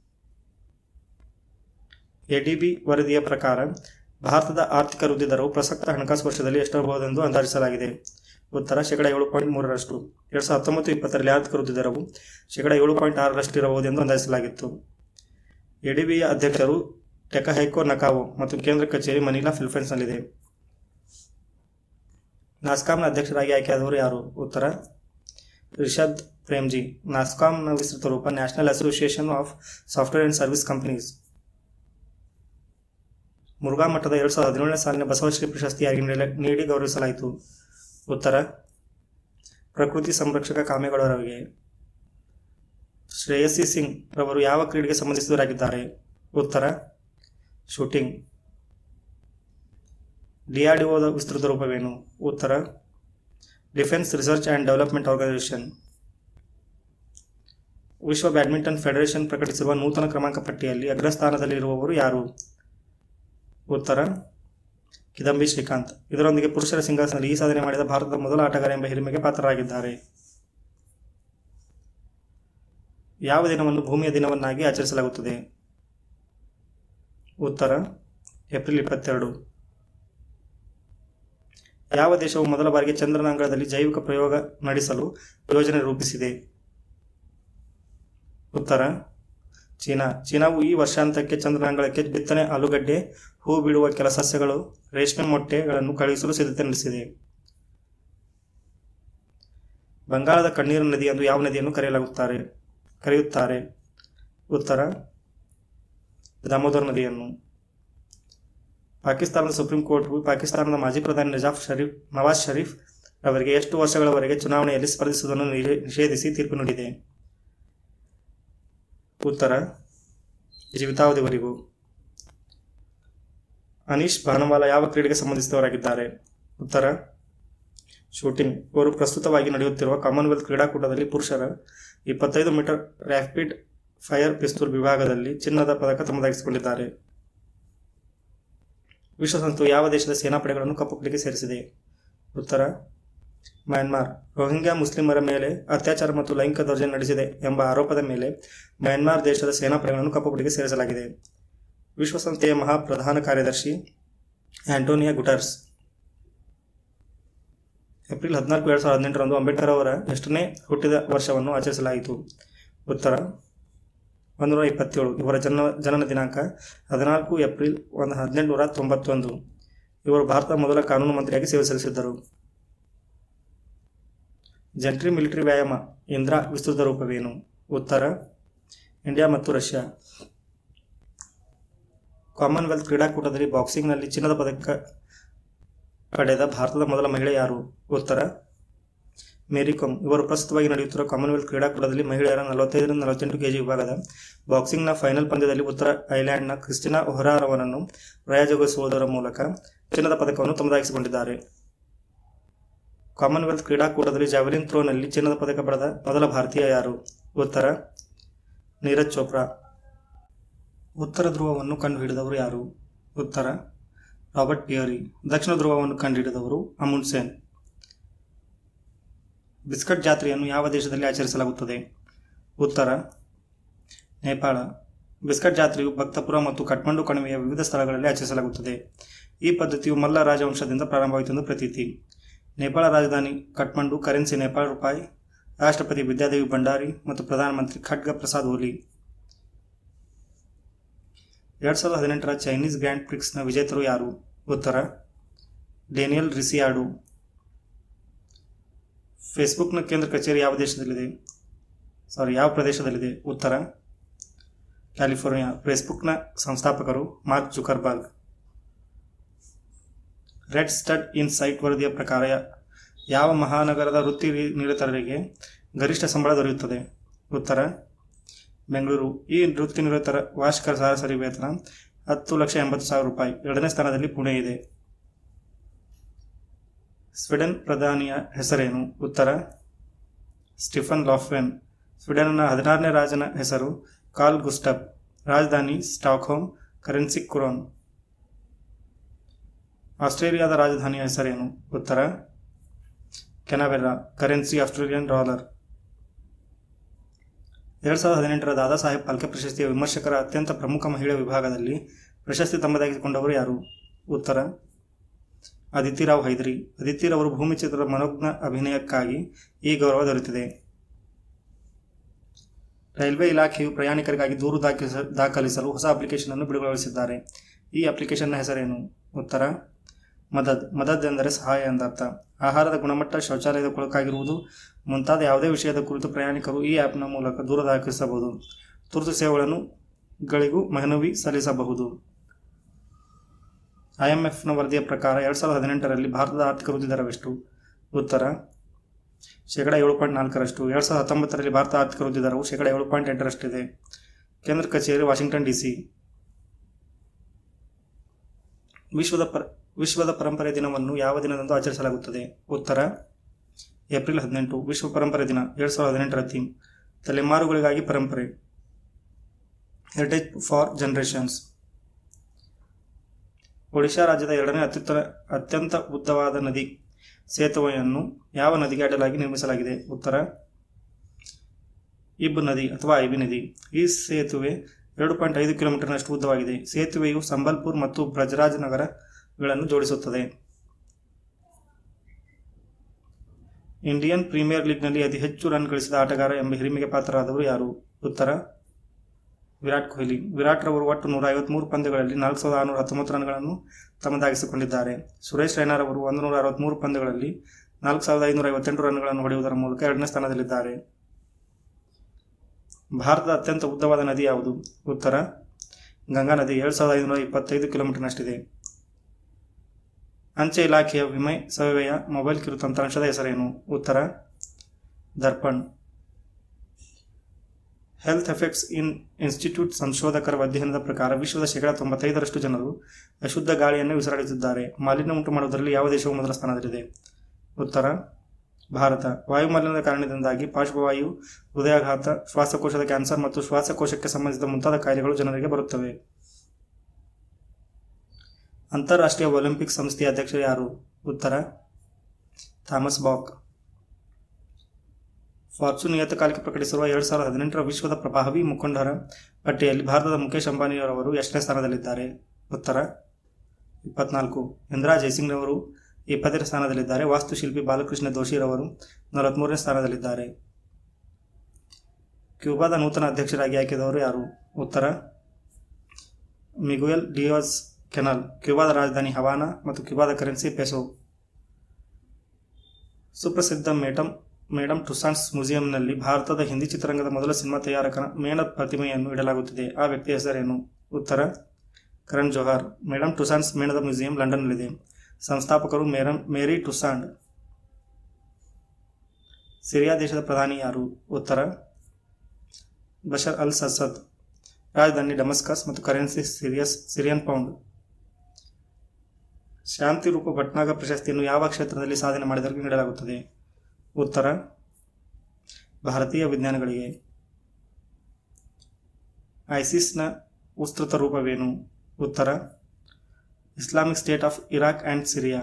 ಎಡಿಬಿ ವರದಿಯ ಪ್ರಕಾರ ಭಾರತದ ಆರ್ಥಿಕ ವೃದ್ಧಿ ದರವು ಪ್ರಸಕ್ತ ಹಣಕಾಸು ವರ್ಷದಲ್ಲಿ ಎಷ್ಟಿರಬಹುದೆಂದು ಅಂದಾಜಿಸಲಾಗಿದೆ ಉತ್ತರ ಶೇಕಡ ಏಳು ಪಾಯಿಂಟ್ ಮೂರರಷ್ಟು ಎರಡು ಸಾವಿರದ ಹತ್ತೊಂಬತ್ತು ಇಪ್ಪತ್ತರಲ್ಲಿ ಆರ್ಥಿಕ ವೃದ್ಧಿ ದರವು ಶೇಕಡ ಏಳು ಪಾಯಿಂಟ್ ಆರರಷ್ಟು ಇರಬಹುದೆಂದು ಅಂದಾಜಿಸಲಾಗಿತ್ತು ಎಡಿಬಿಯ ಅಧ್ಯಕ್ಷರು ಟೆಕಹೈಕೋ ನಕಾವೋ ಮತ್ತು ಕೇಂದ್ರ ಕಚೇರಿ ಮನಿಲಾ ಫಿಲಿಪೈನ್ಸ್ನಲ್ಲಿದೆ ನಾಸ್ಕಾಂನ ಅಧ್ಯಕ್ಷರಾಗಿ ಆಯ್ಕೆಯಾದವರು ಯಾರು ಉತ್ತರ ರಿಷದ್ ಪ್ರೇಮ್ಜಿ ನಾಸ್ಕಾಂನ ವಿಸ್ತೃತ ರೂಪ national association of software and service companies Murugha ಮಠದ ಎರಡು ಸಾವಿರದ ಹದಿನೇಳನೇ ಸಾಲಿನ ಬಸವಶ್ರೀ ಪ್ರಶಸ್ತಿಯಾಗಿ ನೀಡ- ನೀಡಿ ಗೌರವಿಸಲಾಯಿತು ಉತ್ತರ ಪ್ರಕೃತಿ ಸಂರಕ್ಷಕ ಕಾಮೇಗೌಡರವರಿಗೆ ಶ್ರೇಯಸಿ ಸಿಂಗ್ ರವರು ಯಾವ ಕ್ರೀಡೆಗೆ ಸಂಬಂಧಿಸಿದವರಾಗಿದ್ದಾರೆ ಉತ್ತರ ಶೂಟಿಂಗ್ ಡಿಆರ್ಡಿಒದ ವಿಸ್ತೃತ ರೂಪವೇನು ಉತ್ತರ defence research and development organisation ವಿಶ್ವ ಬ್ಯಾಡ್ಮಿಂಟನ್ ಫೆಡರೇಷನ್ ಪ್ರಕಟಿಸಿರುವ ನೂತನ ಕ್ರಮಾಂಕ ಪಟ್ಟಿಯಲ್ಲಿ ಅಗ್ರಸ್ಥಾನದಲ್ಲಿರುವವರು ಯಾರು ಉತ್ತರ ಕಿದಂಬಿ ಶ್ರೀಕಾಂತ್ ಇದರೊಂದಿಗೆ ಪುರುಷರ ಸಿಂಗಲ್ಸ್ನಲ್ಲಿ ಈ ಸಾಧನೆ ಮಾಡಿದ ಭಾರತದ ಮೊದಲ ಆಟಗಾರ ಎಂಬ ಹಿರಿಮೆಗೆ ಪಾತ್ರರಾಗಿದ್ದಾರೆ ಯಾವ ದಿನವನ್ನು ಭೂಮಿಯ ದಿನವನ್ನಾಗಿ ಆಚರಿಸಲಾಗುತ್ತದೆ ಉತ್ತರ ಏಪ್ರಿಲ್ ಇಪ್ಪತ್ತೆರಡು ಯಾವ ದೇಶವು ಮೊದಲ ಬಾರಿಗೆ ಚಂದ್ರನ ಅಂಗಳದಲ್ಲಿ ಜೈವಿಕ ಪ್ರಯೋಗ ನಡೆಸಲು ಯೋಜನೆ ರೂಪಿಸಿದೆ ಉತ್ತರ ಚೀನಾ ಚೀನಾವು ಈ ವರ್ಷಾಂತಕ್ಕೆ ಚಂದ್ರನ ಅಂಗಳಕ್ಕೆ ಬಿತ್ತನೆ ಆಲೂಗಡ್ಡೆ ಹೂ ಬಿಡುವ ಕೆಲ ಸಸ್ಯಗಳು ರೇಷ್ಮೆ ಮೊಟ್ಟೆಗಳನ್ನು ಕಳುಹಿಸಲು ಸಿದ್ಧತೆ ನಡೆಸಿದೆ ಬಂಗಾಳದ ಕಣ್ಣೀರು ನದಿ ಎಂದು ಯಾವ ನದಿಯನ್ನು ಕರೆಯಲಾಗುತ್ತಾರೆ ಕರೆಯುತ್ತಾರೆ ಉತ್ತರ ದಾಮೋದರ್ ನದಿಯನ್ನು ಪಾಕಿಸ್ತಾನದ ಸುಪ್ರೀಂ ಕೋರ್ಟ್ವು ಪಾಕಿಸ್ತಾನದ ಮಾಜಿ ಪ್ರಧಾನಿ ನಜಾಫ್ ಶರೀಫ್ ನವಾಜ್ ಶರೀಫ್ ಅವರಿಗೆ ಎಷ್ಟು ವರ್ಷಗಳವರೆಗೆ ಚುನಾವಣೆಯಲ್ಲಿ ಸ್ಪರ್ಧಿಸುವುದನ್ನು ನಿಷೇ- ನಿಷೇಧಿಸಿ ತೀರ್ಪು ನೀಡಿದೆ ಉತ್ತರ ಜೀವಿತಾವಧಿವರೆಗೂ ಅನೀಶ್ ಭಾನುವಾಲ ಯಾವ ಕ್ರೀಡೆಗೆ ಸಂಬಂಧಿಸಿದವರಾಗಿದ್ದಾರೆ ಉತ್ತರ ಶೂಟಿಂಗ್ ಇವರು ಪ್ರಸ್ತುತವಾಗಿ ನಡೆಯುತ್ತಿರುವ ಕಾಮನ್ವೆಲ್ತ್ ಕ್ರೀಡಾಕೂಟದಲ್ಲಿ ಪುರುಷರ ಇಪ್ಪತ್ತೈದು ಮೀಟರ್ ರ್ಯಾಪಿಡ್ ಫೈರ್ ಪಿಸ್ತೂಲ್ ವಿಭಾಗದಲ್ಲಿ ಚಿನ್ನದ ಪದಕ ತಮ್ಮದಾಗಿಸಿಕೊಂಡಿದ್ದಾರೆ ವಿಶ್ವಸಂಸ್ಥೆಯು ಯಾವ ದೇಶದ ಸೇನಾಪಡೆಗಳನ್ನು ಕಪ್ಪು ಪಟ್ಟಿಗೆ ಸೇರಿಸಿದೆ ಉತ್ತರ ಮ್ಯಾನ್ಮಾರ್ ರೋಹಿಂಗ್ಯಾ ಮುಸ್ಲಿಮರ ಮೇಲೆ ಅತ್ಯಾಚಾರ ಮತ್ತು ಲೈಂಗಿಕ ದೌರ್ಜನ್ಯ ನಡೆಸಿದೆ ಎಂಬ ಆರೋಪದ ಮೇಲೆ ಮ್ಯಾನ್ಮಾರ್ ದೇಶದ ಸೇನಾಪಡೆಗಳನ್ನು ಕಪ್ಪುಪಟ್ಟಿಗೆ ಸೇರಿಸಲಾಗಿದೆ ವಿಶ್ವಸಂಸ್ಥೆಯ ಮಹಾ ಪ್ರಧಾನ ಕಾರ್ಯದರ್ಶಿ ಆಂಟೋನಿಯಾ ಗುಟರ್ಸ್ ಏಪ್ರಿಲ್ ಹದಿನಾಲ್ಕು ಎರಡು ಸಾವಿರದ ಹದಿನೆಂಟರಂದು ಅಂಬೇಡ್ಕರ್ ಅವರ ಎಷ್ಟನೇ ಹುಟ್ಟಿದ ವರ್ಷವನ್ನು ಆಚರಿಸಲಾಯಿತು ಉತ್ತರ ಒಂದೂರ ಇಪ್ಪತ್ತೇಳು ಇವರ ಜನ ಜನನ ದಿನಾಂಕ ಹದಿನಾಲ್ಕು ಏಪ್ರಿಲ್ ಒಂದು ಹದಿನೆಂಟುನೂರ ತೊಂಬತ್ತೊಂದು ಇವರು ಭಾರತದ ಮೊದಲ ಕಾನೂನು ಮಂತ್ರಿಯಾಗಿ ಸೇವೆ ಸಲ್ಲಿಸಿದ್ದರು ಜಂಟ್ರಿ ಮಿಲಿಟರಿ ವ್ಯಾಯಾಮ ಇಂದ್ರ ವಿಸ್ತೃತ ರೂಪವೇನು ಉತ್ತರ ಇಂಡಿಯಾ ಮತ್ತು ರಷ್ಯಾ ಕಾಮನ್ವೆಲ್ತ್ ಕ್ರೀಡಾಕೂಟದಲ್ಲಿ ಬಾಕ್ಸಿಂಗ್ನಲ್ಲಿ ಚಿನ್ನದ ಪದಕ ಪಡೆದ ಭಾರತದ ಮೊದಲ ಮಹಿಳೆ ಯಾರು ಉತ್ತರ ಮೇರಿ ಕಾಮ್ ಇವರು ಪ್ರಸ್ತುತವಾಗಿ ನಡೆಯುತ್ತಿರುವ ಕಾಮನ್ವೆಲ್ತ್ ಕ್ರೀಡಾಕೂಟದಲ್ಲಿ ಮಹಿಳೆಯರ ನಲವತ್ತೈದರಿಂದ ನಲವತ್ತೆಂಟು ಕೆಜಿ ವಿಭಾಗದ ಬಾಕ್ಸಿಂಗ್ನ ಫೈನಲ್ ಪಂದ್ಯದಲ್ಲಿ ಉತ್ತರ ಐಲ್ಯಾಂಡ್ನ ಕ್ರಿಸ್ಟಿನಾ ಒಹರಾರವರನ್ನು ಪರಾಜಯಗೊಳಿಸುವುದರ ಮೂಲಕ ಚಿನ್ನದ ಪದಕವನ್ನು ತಮ್ಮದಾಗಿಸಿಕೊಂಡಿದ್ದಾರೆ ಕಾಮನ್ವೆಲ್ತ್ ಕ್ರೀಡಾಕೂಟದಲ್ಲಿ ಜಾವೆಲಿನ್ ಥ್ರೋನಲ್ಲಿ ಚಿನ್ನದ ಪದಕ ಪಡೆದ ಮೊದಲ ಭಾರತೀಯ ಯಾರು ಉತ್ತರ ನೀರಜ್ ಚೋಪ್ರಾ ಉತ್ತರ ಧ್ರುವವನ್ನು ಕಂಡುಹಿಡಿದವರು ಯಾರು ಉತ್ತರ ರಾಬರ್ಟ್ ಪಿಯರಿ ದಕ್ಷಿಣ ಧ್ರುವವನ್ನು ಕಂಡುಹಿಡಿದವರು ಅಮುಂಡ್ ಸೇನ್ ಬಿಸ್ಕಟ್ ಜಾತ್ರೆಯನ್ನು ಯಾವ ದೇಶದಲ್ಲಿ ಆಚರಿಸಲಾಗುತ್ತದೆ ಉತ್ತರ ನೇಪಾಳ ಬಿಸ್ಕಟ್ ಜಾತ್ರೆಯು ಭಕ್ತಪುರ ಮತ್ತು ಕಠ್ಮಂಡು ಕಣಿವೆಯ ವಿವಿಧ ಸ್ಥಳಗಳಲ್ಲಿ ಆಚರಿಸಲಾಗುತ್ತದೆ ಈ ಪದ್ಧತಿಯು ಮಲ್ಲ ರಾಜವಂಶದಿಂದ ಪ್ರಾರಂಭವಾಯಿತೆಂದು ಪ್ರತೀತಿ ನೇಪಾಳ ರಾಜಧಾನಿ ಕಠ್ಮಂಡು ಕರೆನ್ಸಿ ನೇಪಾಳ ರೂಪಾಯಿ ರಾಷ್ಟ್ರಪತಿ ವಿದ್ಯಾದೇವಿ ಭಂಡಾರಿ ಮತ್ತು ಪ್ರಧಾನಮಂತ್ರಿ ಖಡ್ಗ ಪ್ರಸಾದ್ ಓಲಿ ಎರಡು ಸಾವಿರದ ಹದಿನೆಂಟರ ಚೈನೀಸ್ ಗ್ರ್ಯಾಂಡ್ ಪ್ರಿಕ್ಸ್ನ ವಿಜೇತರು ಯಾರು ಉತ್ತರ ಡೇನಿಯಲ್ ರಿಸಿಯಾಡು ಫೇಸ್ಬುಕ್ನ ಕೇಂದ್ರ ಕಚೇರಿ ಯಾವ ದೇಶದಲ್ಲಿದೆ ಸಾರಿ ಯಾವ ಪ್ರದೇಶದಲ್ಲಿದೆ ಉತ್ತರ ಕ್ಯಾಲಿಫೋರ್ನಿಯಾ ಫೇಸ್ಬುಕ್ನ ಸಂಸ್ಥಾಪಕರು Mark Zuckerberg red stud in sight ವರದಿಯ ಪ್ರಕಾರ ಯಾವ ಮಹಾನಗರದ ವೃತ್ತಿ ನಿರತರಿಗೆ ಗರಿಷ್ಠ ಸಂಬಳ ದೊರೆಯುತ್ತದೆ ಉತ್ತರ ಬೆಂಗಳೂರು ಈ ವೃತ್ತಿ ನಿರತರ ವಾರ್ಷಿಕ ಸರಾಸರಿ ವೇತನ ಹತ್ತು ಲಕ್ಷ ಎಂಬತ್ತು ಸಾವಿರ ರೂಪಾಯಿ ಎರಡನೇ ಸ್ಥಾನದಲ್ಲಿ ಪುಣೆ ಇದೆ ಸ್ವೀಡನ್ ಪ್ರಧಾನಿಯ ಹೆಸರೇನು ಉತ್ತರ ಸ್ಟಿಫನ್ ಲಾಫ್ವೆನ್ ಸ್ವೀಡನ್ನ ಹದಿನಾರನೇ ರಾಜನ ಹೆಸರು ಕಾರ್ಲ್ ಗುಸ್ಟಬ್ ರಾಜಧಾನಿ ಸ್ಟಾಕ್ಹೋಮ್ ಕರೆನ್ಸಿ ಕುರೋನ್ ಆಸ್ಟ್ರೇಲಿಯಾದ ರಾಜಧಾನಿಯ ಹೆಸರೇನು ಉತ್ತರ ಕೆನವೆರಾ ಕರೆನ್ಸಿ ಆಸ್ಟ್ರೇಲಿಯನ್ ಡಾಲರ್ ಎರಡು ಸಾವಿರದ ಹದಿನೆಂಟರ ದಾದಾ ಸಾಹೇಬ್ ಫಾಲ್ಕೆ ಪ್ರಶಸ್ತಿಯ ವಿಮರ್ಶಕರ ಅತ್ಯಂತ ಪ್ರಮುಖ ಮಹಿಳಾ ವಿಭಾಗದಲ್ಲಿ ಪ್ರಶಸ್ತಿ ತಮ್ಮದಾಗಿಸಿಕೊಂಡವರು ಯಾರು ಉತ್ತರ ಅದಿತಿ ರಾವ್ ಹೈದರಿ ಅದಿತಿರವರು ಭೂಮಿ ಚಿತ್ರದ ಮನೋಜ್ಞ ಅಭಿನಯಕ್ಕಾಗಿ ಈ ಗೌರವ ದೊರೆತಿದೆ ರೈಲ್ವೆ ಇಲಾಖೆಯು ಪ್ರಯಾಣಿಕರಿಗಾಗಿ ದೂರು ದಾಖಲಿಸ ದಾಖಲಿಸಲು ಹೊಸ ಅಪ್ಲಿಕೇಶನ್ ಅನ್ನು ಬಿಡುಗಡೆಗೊಳಿಸಿದ್ದಾರೆ ಈ ಅಪ್ಲಿಕೇಶನ್ನ ಹೆಸರೇನು ಉತ್ತರ ಮದದ್ ಮದದ್ ಎಂದರೆ ಸಹಾಯ ಎಂದರ್ಥ ಆಹಾರದ ಗುಣಮಟ್ಟ ಶೌಚಾಲಯದ ಕೊಳಕಾಗಿರುವುದು ಮುಂತಾದ ಯಾವುದೇ ವಿಷಯದ ಕುರಿತು ಪ್ರಯಾಣಿಕರು ಈ ಆ್ಯಪ್ನ ಮೂಲಕ ದೂರ ದಾಖಲಿಸಬಹುದು ತುರ್ತು ಸೇವೆಗಳನ್ನು ಗಳಿಗೂ ಮನವಿ ಸಲ್ಲಿಸಬಹುದು ಐಎಂಎಫ್ನ ವರದಿಯ ಪ್ರಕಾರ ಎರಡು ಸಾವಿರದ ಹದಿನೆಂಟರಲ್ಲಿ ಭಾರತದ ಆರ್ಥಿಕ ವೃದ್ಧಿ ದರವೆಷ್ಟು ಉತ್ತರ ಶೇಕಡ ಏಳು ಪಾಯಿಂಟ್ ನಾಲ್ಕರಷ್ಟು ಎರಡು ಸಾವಿರದ ಹತ್ತೊಂಬತ್ತರಲ್ಲಿ ಭಾರತ ಆರ್ಥಿಕ ವೃದ್ಧಿ ದರವು ಶೇಕಡ ಏಳು ಪಾಯಿಂಟ್ ಎಂಟರಷ್ಟಿದೆ ಕೇಂದ್ರ ಕಚೇರಿ ವಾಷಿಂಗ್ಟನ್ ಡಿಸಿ ವಿಶ್ವದ ಪರ ವಿಶ್ವದ ಪರಂಪರೆ ದಿನವನ್ನು ಯಾವ ದಿನದಂದು ಆಚರಿಸಲಾಗುತ್ತದೆ ಉತ್ತರ ಏಪ್ರಿಲ್ ಹದಿನೆಂಟು ವಿಶ್ವ ಪರಂಪರೆ ದಿನ ಎರಡು ಸಾವಿರದ ಹದಿನೆಂಟರ ಥೀಮ್ ತಲೆಮಾರುಗಳಿಗಾಗಿ ಪರಂಪರೆ ಹೆರಿಟೇಜ್ ಫಾರ್ ಜನರೇಷನ್ಸ್ ಒಡಿಶಾ ರಾಜ್ಯದ ಎರಡನೇ ಅತ್ಯುತ್ತರ ಅತ್ಯಂತ ಉದ್ದವಾದ ನದಿ ಸೇತುವೆಯನ್ನು ಯಾವ ನದಿಗೆ ಅಡ್ಡಲಾಗಿ ನಿರ್ಮಿಸಲಾಗಿದೆ ಉತ್ತರ ಇಬ್ ನದಿ ಅಥವಾ ಐಬಿ ನದಿ ಈ ಸೇತುವೆ ಎರಡು ಪಾಯಿಂಟ್ ಐದು ಕಿಲೋಮೀಟರ್ನಷ್ಟು ಉದ್ದವಾಗಿದೆ ಸೇತುವೆಯು ಸಂಬಲ್ಪುರ್ ಮತ್ತು ಬ್ರಜರಾಜ್ ನಗರಗಳನ್ನು ಜೋಡಿಸುತ್ತದೆ ಇಂಡಿಯನ್ ಪ್ರೀಮಿಯರ್ ಲೀಗ್ನಲ್ಲಿ ಅತಿ ಹೆಚ್ಚು ರನ್ ಗಳಿಸಿದ ಆಟಗಾರ ಎಂಬ ಹಿರಿಮೆಗೆ ಪಾತ್ರರಾದವರು ಯಾರು ಉತ್ತರ ವಿರಾಟ್ ಕೊಹ್ಲಿ ವಿರಾಟ್ ರವರು ಒಟ್ಟು ನೂರ ಐವತ್ಮೂರು ಪಂದ್ಯಗಳಲ್ಲಿ ನಾಲ್ಕು ಸಾವಿರದ ಆರುನೂರ ಹತ್ತೊಂಬತ್ತು ರನ್ಗಳನ್ನು ತಮ್ಮದಾಗಿಸಿಕೊಂಡಿದ್ದಾರೆ ಸುರೇಶ್ ರೈನಾ ರವರು ಒಂದು ನೂರ ಅರವತ್ತ್ಮೂರು ಪಂದ್ಯಗಳಲ್ಲಿ ನಾಲ್ಕು ಸಾವಿರದ ಐನೂರ ಐವತ್ತೆಂಟು ರನ್ಗಳನ್ನು ಹೊಡೆಯುವುದರ ಮೂಲಕ ಎರಡನೇ ಸ್ಥಾನದಲ್ಲಿದ್ದಾರೆ ಭಾರತದ ಅತ್ಯಂತ ಉದ್ದವಾದ ನದಿ ಯಾವುದು ಉತ್ತರ ಗಂಗಾ ನದಿ ಎರಡು ಸಾವಿರದ ಐನೂರ ಇಪ್ಪತ್ತೈದು ಕಿಲೋಮೀಟರ್ನಷ್ಟಿದೆ ಅಂಚೆ ಇಲಾಖೆಯ ವಿಮೆ ಸೇವೆಯ ಮೊಬೈಲ್ ಕಿರು ತಂತ್ರಾಂಶದ ಹೆಸರೇನು ಉತ್ತರ Darpan health effects in institute ಸಂಶೋಧಕರ ಅಧ್ಯಯನದ ಪ್ರಕಾರ ವಿಶ್ವದ ಶೇಕಡ ತೊಂಬತ್ತೈದರಷ್ಟು ಜನರು ಅಶುದ್ಧ ಗಾಳಿಯನ್ನು ಉಸಿರಾಡುತ್ತಿದ್ದಾರೆ ಮಾಲಿನ್ಯ ಉಂಟು ಮಾಡುವುದರಲ್ಲಿ ಯಾವ ದೇಶವು ಮೊದಲ ಸ್ಥಾನದಲ್ಲಿದೆ ಉತ್ತರ ಭಾರತ ವಾಯುಮಾಲಿನ್ಯದ ಕಾರಣದಿಂದಾಗಿ ಪಾರ್ಶ್ವವಾಯು ಹೃದಯಾಘಾತ ಶ್ವಾಸಕೋಶದ ಕ್ಯಾನ್ಸರ್ ಮತ್ತು ಶ್ವಾಸಕೋಶಕ್ಕೆ ಸಂಬಂಧಿಸಿದ ಮುಂತಾದ ಕಾಯಿಲೆಗಳು ಜನರಿಗೆ ಬರುತ್ತವೆ ಅಂತಾರಾಷ್ಟ್ರೀಯ ಒಲಿಂಪಿಕ್ ಸಂಸ್ಥೆಯ ಅಧ್ಯಕ್ಷರು ಯಾರು ಉತ್ತರ ಥಾಮಸ್ ಬಾಕ್ ಫಾರ್ಚೂನ್ ನಿಯತಕಾಲಿಕೆ ಪ್ರಕಟಿಸಿರುವ ಎರಡು ಸಾವಿರದ ಹದಿನೆಂಟರ ವಿಶ್ವದ ಪ್ರಭಾವಿ ಮುಖಂಡರ ಪಟ್ಟಿಯಲ್ಲಿ ಭಾರತದ ಮುಖೇಶ್ ಅಂಬಾನಿಯವರವರು ಎಷ್ಟನೇ ಸ್ಥಾನದಲ್ಲಿದ್ದಾರೆ ಉತ್ತರ ಇಪ್ಪತ್ನಾಲ್ಕು ಇಂದಿರಾ ಜೈಸಿಂಗ್ರವರು ಇಪ್ಪತ್ತರ ಸ್ಥಾನದಲ್ಲಿದ್ದಾರೆ ವಾಸ್ತುಶಿಲ್ಪಿ ಬಾಲಕೃಷ್ಣ ದೋಶಿರವರು ನಲವತ್ತ್ಮೂರನೇ ಸ್ಥಾನದಲ್ಲಿದ್ದಾರೆ ಕ್ಯೂಬಾದ ನೂತನ ಅಧ್ಯಕ್ಷರಾಗಿ ಆಯ್ಕೆದವರು ಯಾರು ಉತ್ತರ ಮಿಗುಯಲ್ ಡಿಯೋಸ್ ಕೆನಲ್ ಕ್ಯೂಬಾದ ರಾಜಧಾನಿ ಹವಾನಾ ಮತ್ತು ಕ್ಯೂಬಾದ ಕರೆನ್ಸಿ ಪೆಸೋ ಸುಪ್ರಸಿದ್ಧ ಮೇಡಮ್ ಮೇಡಮ್ ಟುಸಾನ್ಸ್ ಮ್ಯೂಸಿಯಂನಲ್ಲಿ ಭಾರತದ ಹಿಂದಿ ಚಿತ್ರರಂಗದ ಮೊದಲ ಸಿನಿಮಾ ತಯಾರಕನ ಮೇಣದ ಪ್ರತಿಮೆಯನ್ನು ಇಡಲಾಗುತ್ತಿದೆ ಆ ವ್ಯಕ್ತಿಯ ಹೆಸರೇನು ಉತ್ತರ ಕರಣ್ ಜೋಹಾರ್ ಮೇಡಮ್ ಟುಸಾನ್ಸ್ ಮೇಣದ ಮ್ಯೂಸಿಯಂ ಲಂಡನ್ನಲ್ಲಿದೆ ಸಂಸ್ಥಾಪಕರು ಮೇರಮ್ ಮೇರಿ ಟುಸಾಂಡ್ ಸಿರಿಯಾ ದೇಶದ ಪ್ರಧಾನಿ ಯಾರು ಉತ್ತರ ಬಶರ್ ಅಲ್ ಸಸದ್ ರಾಜಧಾನಿ ಡಮಸ್ಕಸ್ ಮತ್ತು ಕರೆನ್ಸಿ ಸಿರಿಯಸ್ ಸಿರಿಯನ್ ಪೌಂಡ್ ಶಾಂತಿ ರೂಪ ಭಟ್ನಾಗ ಪ್ರಶಸ್ತಿಯನ್ನು ಯಾವ ಕ್ಷೇತ್ರದಲ್ಲಿ ಸಾಧನೆ ಮಾಡಿದವರಿಗೆ ನೀಡಲಾಗುತ್ತದೆ ಉತ್ತರ ಭಾರತೀಯ ವಿಜ್ಞಾನಿಗಳಿಗೆ ಐಸಿಸ್ನ ವಿಸ್ತೃತ ರೂಪವೇನು ಉತ್ತರ Islamic state of Iraq and Syria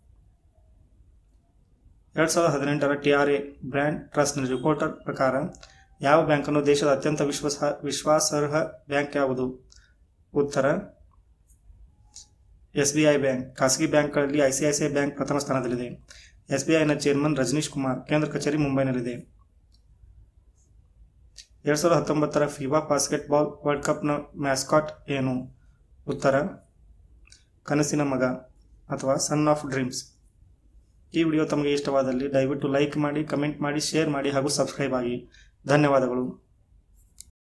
ಎರಡು ಸಾವಿರದ ಹದಿನೆಂಟರ ಟಿ ಆರ್ ಎ ಬ್ರ್ಯಾಂಡ್ ಟ್ರಸ್ಟ್ನ ರಿಪೋರ್ಟರ್ ಪ್ರಕಾರ ಯಾವ ಬ್ಯಾಂಕನ್ನು ದೇಶದ ಅತ್ಯಂತ ವಿಶ್ವಾಸ ವಿಶ್ವಾಸಾರ್ಹ ಬ್ಯಾಂಕ್ ಯಾವುದು ಉತ್ತರ ಎಸ್ ಬಿ ಐ ಬ್ಯಾಂಕ್ ಖಾಸಗಿ ಬ್ಯಾಂಕ್ಗಳಲ್ಲಿ I C I C I bank ಪ್ರಥಮ ಸ್ಥಾನದಲ್ಲಿದೆ ಎಸ್ ಬಿ ಐನ ಚೇರ್ಮನ್ ರಜನೀಶ್ ಕುಮಾರ್ ಕೇಂದ್ರ ಕಚೇರಿ ಮುಂಬೈನಲ್ಲಿದೆ ಎರಡು ಸಾವಿರದ ಹತ್ತೊಂಬತ್ತರ ಫಿಬಾ ಬಾಸ್ಕೆಟ್ಬಾಲ್ ವರ್ಲ್ಡ್ ಕಪ್ನ ಮ್ಯಾಸ್ಕಾಟ್ ಏನು ಉತ್ತರ ಕನಸಿನ ಮಗ ಅಥವಾ ಸನ್ ಆಫ್ ಡ್ರೀಮ್ಸ್ ಈ ವಿಡಿಯೋ ತಮಗೆ ಇಷ್ಟವಾದಲ್ಲಿ ದಯವಿಟ್ಟು ಲೈಕ್ ಮಾಡಿ ಕಮೆಂಟ್ ಮಾಡಿ ಶೇರ್ ಮಾಡಿ ಹಾಗೂ ಸಬ್ಸ್ಕ್ರೈಬ್ ಆಗಿ ಧನ್ಯವಾದಗಳು